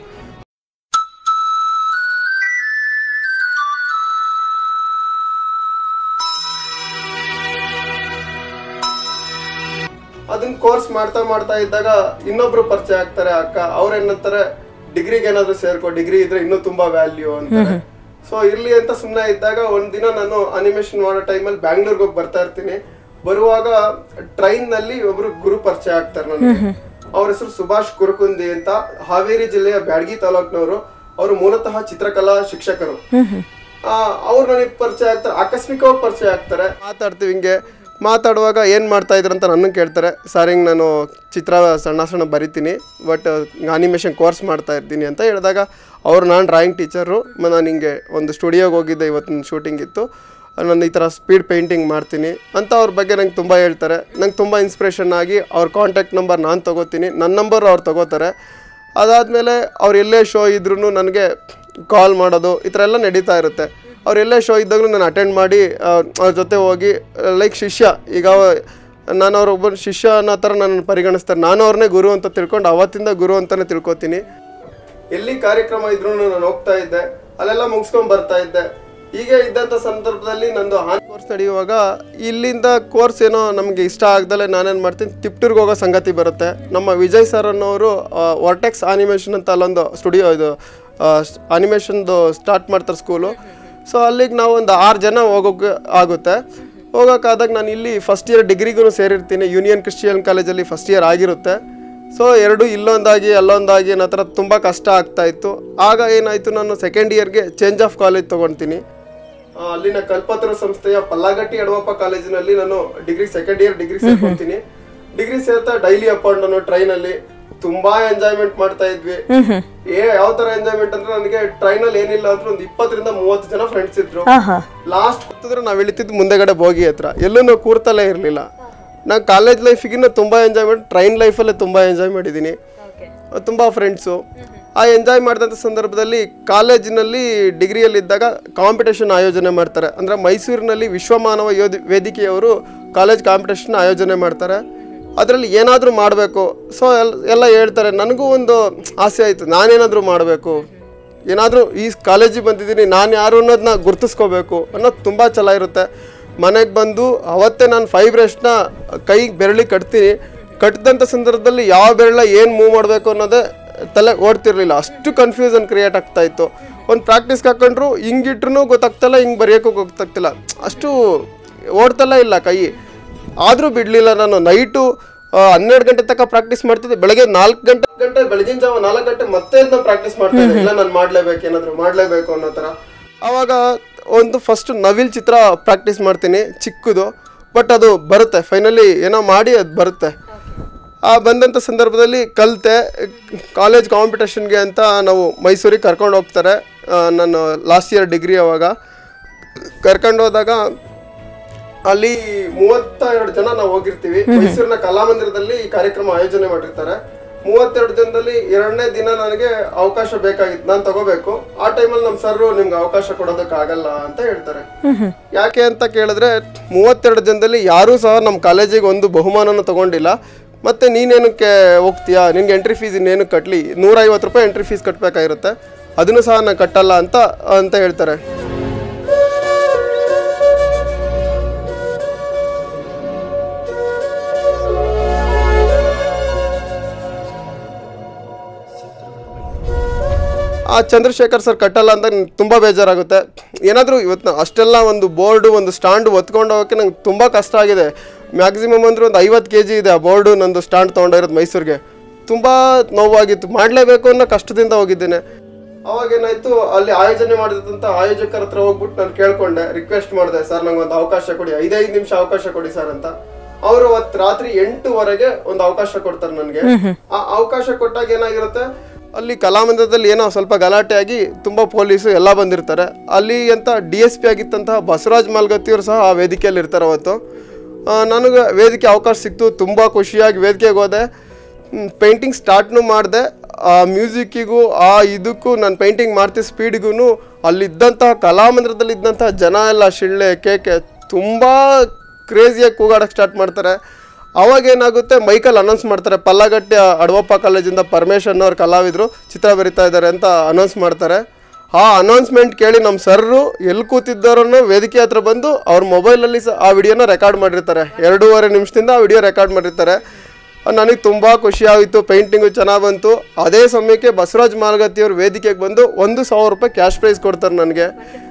ಅದನ್ನ ಕೋರ್ಸ್ ಮಾಡ್ತಾ ಮಾಡ್ತಾ ಇದ್ದಾಗ ಇನ್ನೊಬ್ರು ಪರಿಚಯ ಆಗ್ತಾರೆ ಅಕ್ಕ ಅವ್ರ ಏನಂತಾರೆ ಡಿಗ್ರಿಗೆ ಏನಾದ್ರು ಸೇರ್ಕೊ ಡಿಗ್ರಿ ಇದ್ರೆ ಇನ್ನೂ ತುಂಬಾ ವ್ಯಾಲ್ಯೂ ಅಂತಾರೆ ಸೊ ಇರ್ಲಿ ಅಂತ ಸುಮ್ಮನೆ ಇದ್ದಾಗ ಒಂದಿನ ನಾನು ಅನಿಮೇಷನ್ ಮಾಡೋ ಟೈಮಲ್ಲಿ ಬ್ಯಾಂಗ್ಳೂರ್ಗೆ ಹೋಗಿ ಬರ್ತಾ ಇರ್ತೀನಿ ಬರುವಾಗ ಟ್ರೈನ್ ನಲ್ಲಿ ಒಬ್ರು ಗುರು ಪರಿಚಯ ಆಗ್ತಾರೆ ನನಗೆ ಅವ್ರ ಹೆಸರು ಸುಭಾಷ್ ಕುರುಕುಂದಿ ಅಂತ ಹಾವೇರಿ ಜಿಲ್ಲೆಯ ಬ್ಯಾಡಗಿ ತಾಲೂಕ್ನವರು ಅವರು ಮೂಲತಃ ಚಿತ್ರಕಲಾ ಶಿಕ್ಷಕರು ಆ, ಅವ್ರು ನನಗೆ ಪರಿಚಯ ಆಗ್ತಾರೆ ಆಕಸ್ಮಿಕವಾಗಿ ಪರಿಚಯ ಆಗ್ತಾರೆ ಮಾತಾಡ್ತೀವಿ ಹಿಂಗೆ ಮಾತಾಡುವಾಗ ಏನು ಮಾಡ್ತಾ ಇದ್ರು ಅಂತ ನನ್ನ ಕೇಳ್ತಾರೆ ಸರ್ ಹಿಂಗೆ ನಾನು ಚಿತ್ರ ಸಣ್ಣ ಸಣ್ಣ ಬರಿತೀನಿ ಬಟ್ ಅನಿಮೇಷನ್ ಕೋರ್ಸ್ ಮಾಡ್ತಾ ಇರ್ತೀನಿ ಅಂತ ಹೇಳಿದಾಗ ಅವ್ರು ನಾನು ಡ್ರಾಯಿಂಗ್ ಟೀಚರು ನಾನು ಹಿಂಗೆ ಒಂದು ಸ್ಟುಡಿಯೋಗೆ ಹೋಗಿದ್ದೆ ಇವತ್ತಿನ ಶೂಟಿಂಗ್ ಇತ್ತು ನಾನು ಈ ಥರ ಸ್ಪೀಡ್ ಪೇಂಟಿಂಗ್ ಮಾಡ್ತೀನಿ ಅಂತ ಅವ್ರ ಬಗ್ಗೆ ನಂಗೆ ತುಂಬ ಹೇಳ್ತಾರೆ ನಂಗೆ ತುಂಬ ಇನ್ಸ್ಪಿರೇಷನ್ ಆಗಿ ಅವ್ರ ಕಾಂಟ್ಯಾಕ್ಟ್ ನಂಬರ್ ನಾನು ತೊಗೋತೀನಿ ನನ್ನ ನಂಬರ್ ಅವ್ರು ತೊಗೋತಾರೆ ಅದಾದಮೇಲೆ ಅವ್ರು ಎಲ್ಲೇ ಶೋ ಇದ್ರೂ ನನಗೆ ಕಾಲ್ ಮಾಡೋದು ಈ ಥರ ಎಲ್ಲ ನಡೀತಾ ಇರುತ್ತೆ ಅವ್ರು ಎಲ್ಲೇ ಶೋ ಇದ್ದಾಗಲೂ ನಾನು ಅಟೆಂಡ್ ಮಾಡಿ ಆ, ಅವ್ರ ಜೊತೆ ಹೋಗಿ ಲೈಕ್ ಶಿಷ್ಯ ಈಗ ಅವ- ನಾನು ಅವ್ರ ಒಬ್ಬ ಶಿಷ್ಯ ಅನ್ನೋ ಥರ ನನ್ನ ಪರಿಗಣಿಸ್ತಾರೆ ನಾನು ಅವ್ರನ್ನೇ ಗುರು ಅಂತ ತಿಳ್ಕೊಂಡು ಅವತ್ತಿಂದ ಗುರು ಅಂತಲೇ ತಿಳ್ಕೊತೀನಿ ಎಲ್ಲಿ ಕಾರ್ಯಕ್ರಮ ಇದ್ರೂ ನಾನು ಹೋಗ್ತಾ ಇದ್ದೆ ಅಲ್ಲೆಲ್ಲ ಮುಗಿಸ್ಕೊಂಡ್ ಬರ್ತಾ ಇದ್ದೆ ಹೀಗೆ ಇದ್ದಂಥ ಸಂದರ್ಭದಲ್ಲಿ ನಂದು ಆನ್ ಕೋರ್ಸ್ ನಡೆಯುವಾಗ ಇಲ್ಲಿಂದ ಕೋರ್ಸ್ ಏನೋ ನಮಗೆ ಇಷ್ಟ ಆಗ್ದಲೆ ನಾನೇನು ಮಾಡ್ತೀನಿ ತಿಪ್ಟೂರ್ಗೆ ಹೋಗೋ ಸಂಗತಿ ಬರುತ್ತೆ ನಮ್ಮ ವಿಜಯ್ ಸರ್ ಅನ್ನೋರು ವರ್ಟೆಕ್ಸ್ ಆನಿಮೇಷನ್ ಅಂತ ಅಲ್ಲೊಂದು ಸ್ಟುಡಿಯೋ ಇದು ಅನಿಮೇಷನ್ದು ಸ್ಟಾರ್ಟ್ ಮಾಡ್ತಾರೆ ಸ್ಕೂಲು ಸೊ ಅಲ್ಲಿಗೆ ನಾವು ಒಂದು ಆರು ಜನ ಹೋಗೋಕೆ ಆಗುತ್ತೆ ಹೋಗೋಕ್ಕಾದಾಗ ನಾನು ಇಲ್ಲಿ ಫಸ್ಟ್ ಇಯರ್ ಡಿಗ್ರಿಗೂ ಸೇರಿರ್ತೀನಿ ಯೂನಿಯನ್ ಕ್ರಿಶ್ಚಿಯನ್ ಕಾಲೇಜಲ್ಲಿ ಫಸ್ಟ್ ಇಯರ್ ಆಗಿರುತ್ತೆ ಸೊ ಎರಡು ಇಲ್ಲೊಂದಾಗಿ ಅಲ್ಲೊಂದಾಗಿ ಅನ್ನೋ ಥರ ತುಂಬ ಕಷ್ಟ ಆಗ್ತಾ ಇತ್ತು ಆಗ ಏನಾಯಿತು ನಾನು ಸೆಕೆಂಡ್ ಇಯರ್ಗೆ ಚೇಂಜ್ ಆಫ್ ಕಾಲೇಜ್ ತೊಗೊಳ್ತೀನಿ ಆ, ಅಲ್ಲಿನ ಕಲ್ಪತರು ಸಂಸ್ಥೆಯ ಪಲ್ಲಾಗಟ್ಟಿ ಅಡವಪ್ಪ ಕಾಲೇಜಿನಲ್ಲಿ ನಾನು ಡಿಗ್ರಿ ಸೆಕೆಂಡ್ ಇಯರ್ ಡಿಗ್ರಿ ಸೇರ್ಕೊತೀನಿ ಡಿಗ್ರಿ ಸೇರ್ತಾ ಡೈಲಿ ಅಪಾಯಿಂಟ್ ನಾನು ಟ್ರೈನಲ್ಲಿ ತುಂಬಾ ಎಂಜಾಯ್ಮೆಂಟ್ ಮಾಡ್ತಾ ಇದ್ವಿ ಏ ಯಾವ ತರ ಎಂಜಾಯ್ಮೆಂಟ್ ಅಂದ್ರೆ ನನಗೆ ಟ್ರೈನಲ್ಲಿ ಏನಿಲ್ಲ ಅಂದ್ರೆ ಒಂದು ಇಪ್ಪತ್ತರಿಂದ ಮೂವತ್ತು ಜನ ಫ್ರೆಂಡ್ಸ್ ಇದ್ರು ಲಾಸ್ಟ್ ಕೂತಿದ್ರೆ ನಾವು ಇಳಿತಿದ್ದು ಮುಂದೆಗಡೆ ಬೋಗಿ ಹತ್ರ ಎಲ್ಲೂ ನಾವು ಕೂರ್ತಲೇ ಇರಲಿಲ್ಲ ನಾನು ಕಾಲೇಜ್ ಲೈಫಿಗಿನ್ನ ತುಂಬ ಎಂಜಾಯ್ ಮಾಡಿ ಟ್ರೈನ್ ಲೈಫಲ್ಲೇ ತುಂಬ ಎಂಜಾಯ್ ಮಾಡಿದ್ದೀನಿ ತುಂಬ ಫ್ರೆಂಡ್ಸು ಆ ಎಂಜಾಯ್ ಮಾಡಿದಂಥ ಸಂದರ್ಭದಲ್ಲಿ ಕಾಲೇಜಿನಲ್ಲಿ ಡಿಗ್ರಿಯಲ್ಲಿದ್ದಾಗ ಕಾಂಪಿಟೇಷನ್ ಆಯೋಜನೆ ಮಾಡ್ತಾರೆ ಅಂದರೆ ಮೈಸೂರಿನಲ್ಲಿ ವಿಶ್ವಮಾನವ ಯೋಧಿ ವೇದಿಕೆಯವರು ಕಾಲೇಜ್ ಕಾಂಪಿಟೇಷನ್ ಆಯೋಜನೆ ಮಾಡ್ತಾರೆ ಅದರಲ್ಲಿ ಏನಾದರೂ ಮಾಡಬೇಕು ಸೊ ಎಲ್ ಎಲ್ಲ ಹೇಳ್ತಾರೆ ನನಗೂ ಒಂದು ಆಸೆ ಆಯಿತು ನಾನೇನಾದರೂ ಮಾಡಬೇಕು ಏನಾದರೂ ಈ ಕಾಲೇಜಿಗೆ ಬಂದಿದ್ದೀನಿ ನಾನು ಯಾರು ಅನ್ನೋದನ್ನ ಗುರ್ತಿಸ್ಕೋಬೇಕು ಅನ್ನೋದು ತುಂಬ ಛಲ ಇರುತ್ತೆ ಮನೆಗೆ ಬಂದು ಅವತ್ತೇ ನಾನು ಫೈವ್ ಬ್ರಷ್ನ ಕೈಗೆ ಬೆರಳಿಗೆ ಕಟ್ತೀನಿ ಕಟ್ಟಿದಂಥ ಸಂದರ್ಭದಲ್ಲಿ ಯಾವ ಬೆರಳ ಏನು ಮೂವ್ ಮಾಡಬೇಕು ಅನ್ನೋದೇ ತಲೆ ಓಡ್ತಿರ್ಲಿಲ್ಲ ಅಷ್ಟು ಕನ್ಫ್ಯೂಷನ್ ಕ್ರಿಯೇಟ್ ಆಗ್ತಾ ಇತ್ತು ಒಂದು ಪ್ರಾಕ್ಟೀಸ್ಗೆ ಹಾಕೊಂಡ್ರು ಹಿಂಗಿಟ್ರು ಗೊತ್ತಾಗ್ತಿಲ್ಲ ಹಿಂಗೆ ಬರೆಯೋಕ್ಕೂ ಗೊತ್ತಾಗ್ತಿಲ್ಲ ಅಷ್ಟು ಓಡ್ತಲ್ಲ ಇಲ್ಲ ಕೈ ಆದರೂ ಬಿಡಲಿಲ್ಲ ನಾನು ನೈಟು ಹನ್ನೆರಡು ಗಂಟೆ ತನಕ ಪ್ರಾಕ್ಟೀಸ್ ಮಾಡ್ತಿದ್ದೆ ಬೆಳಗ್ಗೆ ನಾಲ್ಕು ಗಂಟೆ ಗಂಟೆ ಬೆಳಗಿನ ಜಾವ ನಾಲ್ಕು ಗಂಟೆ ಮತ್ತೆ ನಾನು ಪ್ರಾಕ್ಟೀಸ್ ಮಾಡ್ತಾ ಇದ್ದೆ ಇಲ್ಲ ನಾನು ಮಾಡಲೇಬೇಕು ಏನಾದರೂ ಮಾಡಲೇಬೇಕು ಅನ್ನೋ ಥರ ಆವಾಗ ಒಂದು ಫಸ್ಟ್ ನವಿಲ್ ಚಿತ್ರ ಪ್ರಾಕ್ಟೀಸ್ ಮಾಡ್ತೀನಿ ಚಿಕ್ಕದು ಬಟ್ ಅದು ಬರುತ್ತೆ ಫೈನಲಿ ಏನೋ ಮಾಡಿ ಅದು ಬರುತ್ತೆ ಆ ಬಂದಂಥ ಸಂದರ್ಭದಲ್ಲಿ ಕಲಿತೆ ಕಾಲೇಜ್ ಕಾಂಪಿಟೇಷನ್ಗೆ ಅಂತ ನಾವು ಮೈಸೂರಿಗೆ ಕರ್ಕೊಂಡು ಹೋಗ್ತಾರೆ ಆ, ನಾನು ಲಾಸ್ಟ್ ಇಯರ್ ಡಿಗ್ರಿ ಅವಾಗ ಕರ್ಕೊಂಡು ಹೋದಾಗ ಅಲ್ಲಿ ಮೂವತ್ತ ಎರಡು ಜನ ನಾವು ಹೋಗಿರ್ತೀವಿ ಮೈಸೂರಿನ ಕಲಾಮಂದಿರದಲ್ಲಿ ಈ ಕಾರ್ಯಕ್ರಮ ಆಯೋಜನೆ ಮಾಡಿರ್ತಾರೆ ಮೂವತ್ತೆರಡು ದಿನದಲ್ಲಿ ಎರಡನೇ ದಿನ ನನಗೆ ಅವಕಾಶ ಬೇಕಾಗಿತ್ತು ನಾನು ತಗೋಬೇಕು ಆ ಟೈಮಲ್ಲಿ ನಮ್ಮ ಸರ್ ನಿಮ್ಗೆ ಅವಕಾಶ ಕೊಡೋದಕ್ಕಾಗಲ್ಲ ಅಂತ ಹೇಳ್ತಾರೆ ಯಾಕೆ ಅಂತ ಕೇಳಿದ್ರೆ ಮೂವತ್ತೆರಡು ದಿನದಲ್ಲಿ ಯಾರೂ ಸಹ ನಮ್ಮ ಕಾಲೇಜಿಗೆ ಒಂದು ಬಹುಮಾನನೂ ತಗೊಂಡಿಲ್ಲ ಮತ್ತೆ ನೀನೇನಕ್ಕೆ ಹೋಗ್ತೀಯಾ ನಿನ್ಗೆ ಎಂಟ್ರಿ ಫೀಸ್ ಇನ್ನೇನು ಕಟ್ಟಲಿ ನೂರೈವತ್ತು ರೂಪಾಯಿ ಎಂಟ್ರಿ ಫೀಸ್ ಕಟ್ಟಬೇಕಾಗಿರುತ್ತೆ ಅದನ್ನು ಸಹ ನಾನು ಕಟ್ಟಲ್ಲ ಅಂತ ಅಂತ ಹೇಳ್ತಾರೆ ಆ ಚಂದ್ರಶೇಖರ್ ಸರ್ ಕಟ್ಟಲ್ಲ ಅಂತ ನಂಗೆ ತುಂಬ ಬೇಜಾರಾಗುತ್ತೆ ಏನಾದರೂ ಇವತ್ತು ಅಷ್ಟೆಲ್ಲ ಒಂದು ಬೋರ್ಡು ಒಂದು ಸ್ಟ್ಯಾಂಡ್ ಒತ್ಕೊಂಡು ಹೋಗೋಕ್ಕೆ ನಂಗೆ ತುಂಬ ಕಷ್ಟ ಆಗಿದೆ ಮ್ಯಾಕ್ಸಿಮಮ್ ಅಂದ್ರೆ ಒಂದು ಐವತ್ತು ಕೆ ಜಿ ಇದೆ ಆ ಬೋರ್ಡು ನಂದು ಸ್ಟ್ಯಾಂಡ್ ತೊಗೊಂಡಿರೋದು ಮೈಸೂರಿಗೆ ತುಂಬ ನೋವಾಗಿತ್ತು ಮಾಡಲೇಬೇಕು ಅನ್ನೋ ಕಷ್ಟದಿಂದ ಹೋಗಿದ್ದೇನೆ ಅವಾಗ ಏನಾಯ್ತು ಅಲ್ಲಿ ಆಯೋಜನೆ ಮಾಡಿದಂಥ ಆಯೋಜಕರ ಹತ್ರ ಹೋಗ್ಬಿಟ್ಟು ನಾನು ಕೇಳ್ಕೊಂಡೆ ರಿಕ್ವೆಸ್ಟ್ ಮಾಡಿದೆ ಸರ್ ನಂಗೆ ಒಂದು ಅವಕಾಶ ಕೊಡಿ ಐದೈದು ನಿಮಿಷ ಅವಕಾಶ ಕೊಡಿ ಸರ್ ಅಂತ ಅವರು ಅವತ್ತು ರಾತ್ರಿ ಎಂಟುವರೆಗೆ ಒಂದು ಅವಕಾಶ ಕೊಡ್ತಾರೆ ನನಗೆ ಆ ಅವಕಾಶ ಕೊಟ್ಟಾಗ ಏನಾಗಿರುತ್ತೆ ಅಲ್ಲಿ ಕಲಾಮಂದಿರದಲ್ಲಿ ಏನೋ ಸ್ವಲ್ಪ ಗಲಾಟೆ ಆಗಿ ತುಂಬ ಪೊಲೀಸು ಎಲ್ಲ ಬಂದಿರ್ತಾರೆ ಅಲ್ಲಿ ಅಂತ ಡಿ ಎಸ್ ಪಿ ಆಗಿತ್ತಂತಹ ಬಸವರಾಜ್ ಮಾಲ್ಗತ್ತಿಯವರು ಸಹ ಆ ವೇದಿಕೆಯಲ್ಲಿ ಇರ್ತಾರೆ ಅವತ್ತು ಆ, ನನಗೆ ವೇದಿಕೆ ಅವಕಾಶ ಸಿಕ್ತು ತುಂಬ ಖುಷಿಯಾಗಿ ವೇದಿಕೆಗೆ ಹೋದೆ ಪೇಂಟಿಂಗ್ ಸ್ಟಾರ್ಟ್ನು ಮಾಡಿದೆ ಆ ಮ್ಯೂಸಿಕ್ಕಿಗೂ ಆ ಇದಕ್ಕೂ ನಾನು ಪೇಂಟಿಂಗ್ ಮಾಡ್ತಿದ್ದ ಸ್ಪೀಡ್ಗೂ ಅಲ್ಲಿದ್ದಂತಹ ಕಲಾಮಂದಿರದಲ್ಲಿ ಇದ್ದಂತಹ ಜನ ಎಲ್ಲ ಶಿಳ್ಳೆ ಕೇಕೆ ತುಂಬ ಕ್ರೇಜಿಯಾಗಿ ಕೂಗಾಡಕ್ಕೆ ಸ್ಟಾರ್ಟ್ ಮಾಡ್ತಾರೆ ಅವಾಗ ಏನಾಗುತ್ತೆ ಮೈಕಲ್ಲಿ ಅನೌನ್ಸ್ ಮಾಡ್ತಾರೆ ಪಲ್ಲಗಟ್ಟೆ ಅಡವಪ್ಪ ಕಾಲೇಜಿಂದ ಪರಮೇಶ್ ಅನ್ನೋರು ಕಲಾವಿದರು ಚಿತ್ರ ಬರಿತಾ ಇದ್ದಾರೆ ಅಂತ ಅನೌನ್ಸ್ ಮಾಡ್ತಾರೆ ಆ ಅನೌನ್ಸ್ಮೆಂಟ್ ಕೇಳಿ ನಮ್ಮ ಸರ್ರು ಎಲ್ಲಿ ಕೂತಿದ್ದಾರನ್ನೋ ವೇದಿಕೆ ಹತ್ರ ಬಂದು ಅವ್ರ ಮೊಬೈಲಲ್ಲಿ ಸಹ ಆ ವಿಡಿಯೋನ ರೆಕಾರ್ಡ್ ಮಾಡಿರ್ತಾರೆ ಎರಡೂವರೆ ನಿಮಿಷದಿಂದ ಆ ವಿಡಿಯೋ ರೆಕಾರ್ಡ್ ಮಾಡಿರ್ತಾರೆ ನನಗೆ ತುಂಬ ಖುಷಿ ಆಯಿತು ಪೇಂಟಿಂಗು ಚೆನ್ನಾಗಿ ಬಂತು ಅದೇ ಸಮಯಕ್ಕೆ ಬಸವರಾಜ್ ಮಾಲ್ಗತ್ತಿಯವ್ರ ವೇದಿಕೆಗೆ ಬಂದು ಒಂದು ಸಾವಿರ ರೂಪಾಯಿ ಕ್ಯಾಶ್ ಪ್ರೈಸ್ ಕೊಡ್ತಾರೆ ನನಗೆ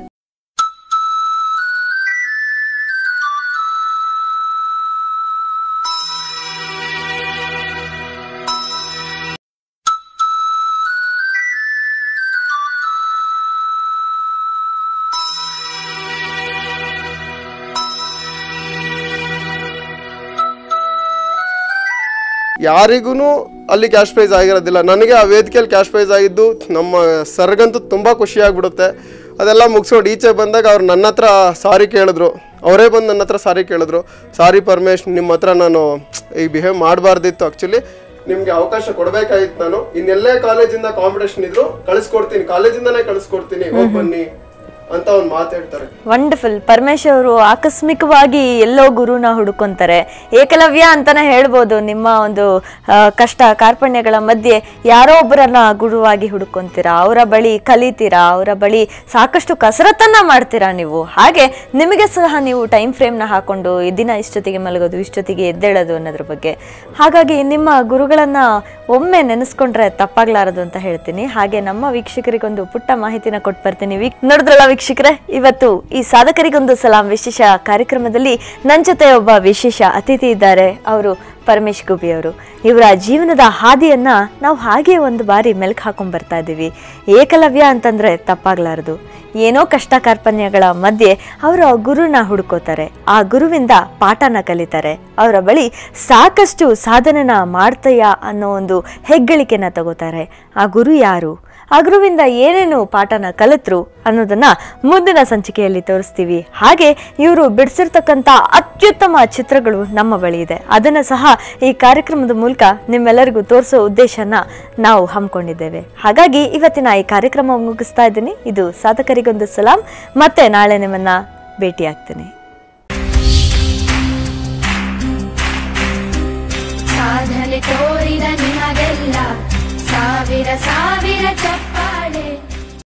ಯಾರಿಗೂ ಅಲ್ಲಿ ಕ್ಯಾಶ್ ಪ್ರೈಸ್ ಆಗಿರೋದಿಲ್ಲ ನನಗೆ ಆ ವೇದಿಕೆಯಲ್ಲಿ ಕ್ಯಾಶ್ ಪ್ರೈಸ್ ಆಗಿದ್ದು ನಮ್ಮ ಸರ್ಗಂತೂ ತುಂಬ ಖುಷಿ ಆಗ್ಬಿಡುತ್ತೆ ಅದೆಲ್ಲ ಮುಗಿಸ್ಕೊಂಡು ಈಚೆ ಬಂದಾಗ ಅವ್ರು ನನ್ನ ಹತ್ರ ಸಾರಿ ಕೇಳಿದ್ರು ಅವರೇ ಬಂದು ನನ್ನ ಹತ್ರ ಸಾರಿ ಕೇಳಿದ್ರು ಸಾರಿ ಪರಮೇಶ್ ನಿಮ್ಮ ಹತ್ರ ನಾನು ಈಗ ಬಿಹೇವ್ ಮಾಡಬಾರ್ದಿತ್ತು ಆ್ಯಕ್ಚುಲಿ ನಿಮಗೆ ಅವಕಾಶ ಕೊಡಬೇಕಾಗಿತ್ತು ನಾನು ಇನ್ನೆಲ್ಲೇ ಕಾಲೇಜಿಂದ ಕಾಂಪಿಟೇಷನ್ ಇದ್ರು ಕಳಿಸ್ಕೊಡ್ತೀನಿ ಕಾಲೇಜಿಂದನೇ ಕಳಿಸ್ಕೊಡ್ತೀನಿ ಹೋಗಿ ಬನ್ನಿ ಅಂತ ಒಂದು ಮಾತು ಹೇಳ್ತಾರೆ ವಂಡರ್ಫುಲ್ ಪರಮೇಶ್ ಅವರು ಆಕಸ್ಮಿಕವಾಗಿ ಎಲ್ಲೋ ಗುರುನ ಹುಡುಕೊಂತಾರೆ ಏಕಲವ್ಯ ಅಂತಾನೆ ಹೇಳ್ಬೋದು ನಿಮ್ಮ ಒಂದು ಆ, ಕಷ್ಟ ಕಾರ್ಪಣ್ಯಗಳ ಮಧ್ಯೆ ಯಾರೋ ಒಬ್ಬರನ್ನ ಗುರುವಾಗಿ ಹುಡುಕೊಂತೀರಾ ಅವರ ಬಳಿ ಕಲಿತೀರಾ ಅವರ ಬಳಿ ಸಾಕಷ್ಟು ಕಸರತ್ತನ್ನ ಮಾಡ್ತೀರಾ ನೀವು ಹಾಗೆ ನಿಮಗೆ ಸಹ ನೀವು ಟೈಮ್ ಫ್ರೇಮ್ನ ಹಾಕೊಂಡು ಈ ದಿನ ಇಷ್ಟೊತ್ತಿಗೆ ಮಲಗೋದು ಇಷ್ಟೊತ್ತಿಗೆ ಎದ್ದೇಳೋದು ಅನ್ನೋದ್ರ ಬಗ್ಗೆ ಹಾಗಾಗಿ ನಿಮ್ಮ ಗುರುಗಳನ್ನ ಒಮ್ಮೆ ನೆನೆಸ್ಕೊಂಡ್ರೆ ತಪ್ಪಾಗ್ಲಾರದು ಅಂತ ಹೇಳ್ತೀನಿ ಹಾಗೆ ನಮ್ಮ ವೀಕ್ಷಕರಿಗೊಂದು ಪುಟ್ಟ ಮಾಹಿತಿನ ಕೊಟ್ಟು ಬರ್ತೀನಿ ವೀಕ್ ನೋಡಿದ್ರಲ್ಲ ವೀಕ್ಷಕರೇ ಇವತ್ತು ಈ ಸಾಧಕರಿಗೊಂದು ಸಲಾಂ ವಿಶೇಷ ಕಾರ್ಯಕ್ರಮದಲ್ಲಿ ನನ್ನ ಜೊತೆ ಒಬ್ಬ ವಿಶೇಷ ಅತಿಥಿ ಇದ್ದಾರೆ ಅವರು ಪರಮೇಶ್ ಗುಬಿ ಅವರು ಇವರ ಜೀವನದ ಹಾದಿಯನ್ನ ನಾವು ಹಾಗೆ ಒಂದು ಬಾರಿ ಮೆಲ್ಕ್ ಹಾಕೊಂಡ್ ಬರ್ತಾ ಇದ್ದೀವಿ ಏಕಲವ್ಯ ಅಂತಂದ್ರೆ ತಪ್ಪಾಗ್ಲಾರದು ಏನೋ ಕಷ್ಟ ಕಾರ್ಪಣ್ಯಗಳ ಮಧ್ಯೆ ಅವರ ಗುರುನ ಹುಡುಕೋತಾರೆ ಆ ಗುರುವಿಂದ ಪಾಠನ ಕಲಿತಾರೆ ಅವರ ಬಳಿ ಸಾಕಷ್ಟು ಸಾಧನೆನ ಮಾಡ್ತಯ್ಯ ಅನ್ನೋ ಒಂದು ಹೆಗ್ಗಳಿಕೆನ ತಗೋತಾರೆ ಆ ಗುರು ಯಾರು ಆ ಗುರುವಿಂದ ಏನೇನು ಪಾಠನ ಕಲಿತ್ರು ಅನ್ನೋದನ್ನ ಮುಂದಿನ ಸಂಚಿಕೆಯಲ್ಲಿ ತೋರಿಸ್ತೀವಿ ಹಾಗೆ ಇವರು ಬಿಡಿಸಿರ್ತಕ್ಕಂಥ ಅತ್ಯುತ್ತಮ ಚಿತ್ರಗಳು ನಮ್ಮ ಬಳಿ ಇದೆ ಅದನ್ನು ಸಹ ಈ ಕಾರ್ಯಕ್ರಮದ ಮೂಲಕ ನಿಮ್ಮೆಲ್ಲರಿಗೂ ತೋರಿಸೋ ಉದ್ದೇಶನ ನಾವು ಹಮ್ಮಿಕೊಂಡಿದ್ದೇವೆ ಹಾಗಾಗಿ ಇವತ್ತಿನ ಈ ಕಾರ್ಯಕ್ರಮ ಮುಗಿಸ್ತಾ ಇದ್ದೀನಿ ಇದು ಸಾಧಕರಿಗೊಂದು ಸಲಾಂ ಮತ್ತೆ ನಾಳೆ ನಿಮ್ಮನ್ನ ಭೇಟಿಯಾಗ್ತೀನಿ ಸಾಧನೆ ತೋರಿದ ನಿಮಗೆಲ್ಲ ಸಾವಿರ ಸಾವಿರ ಚಪ್ಪಾಳೆ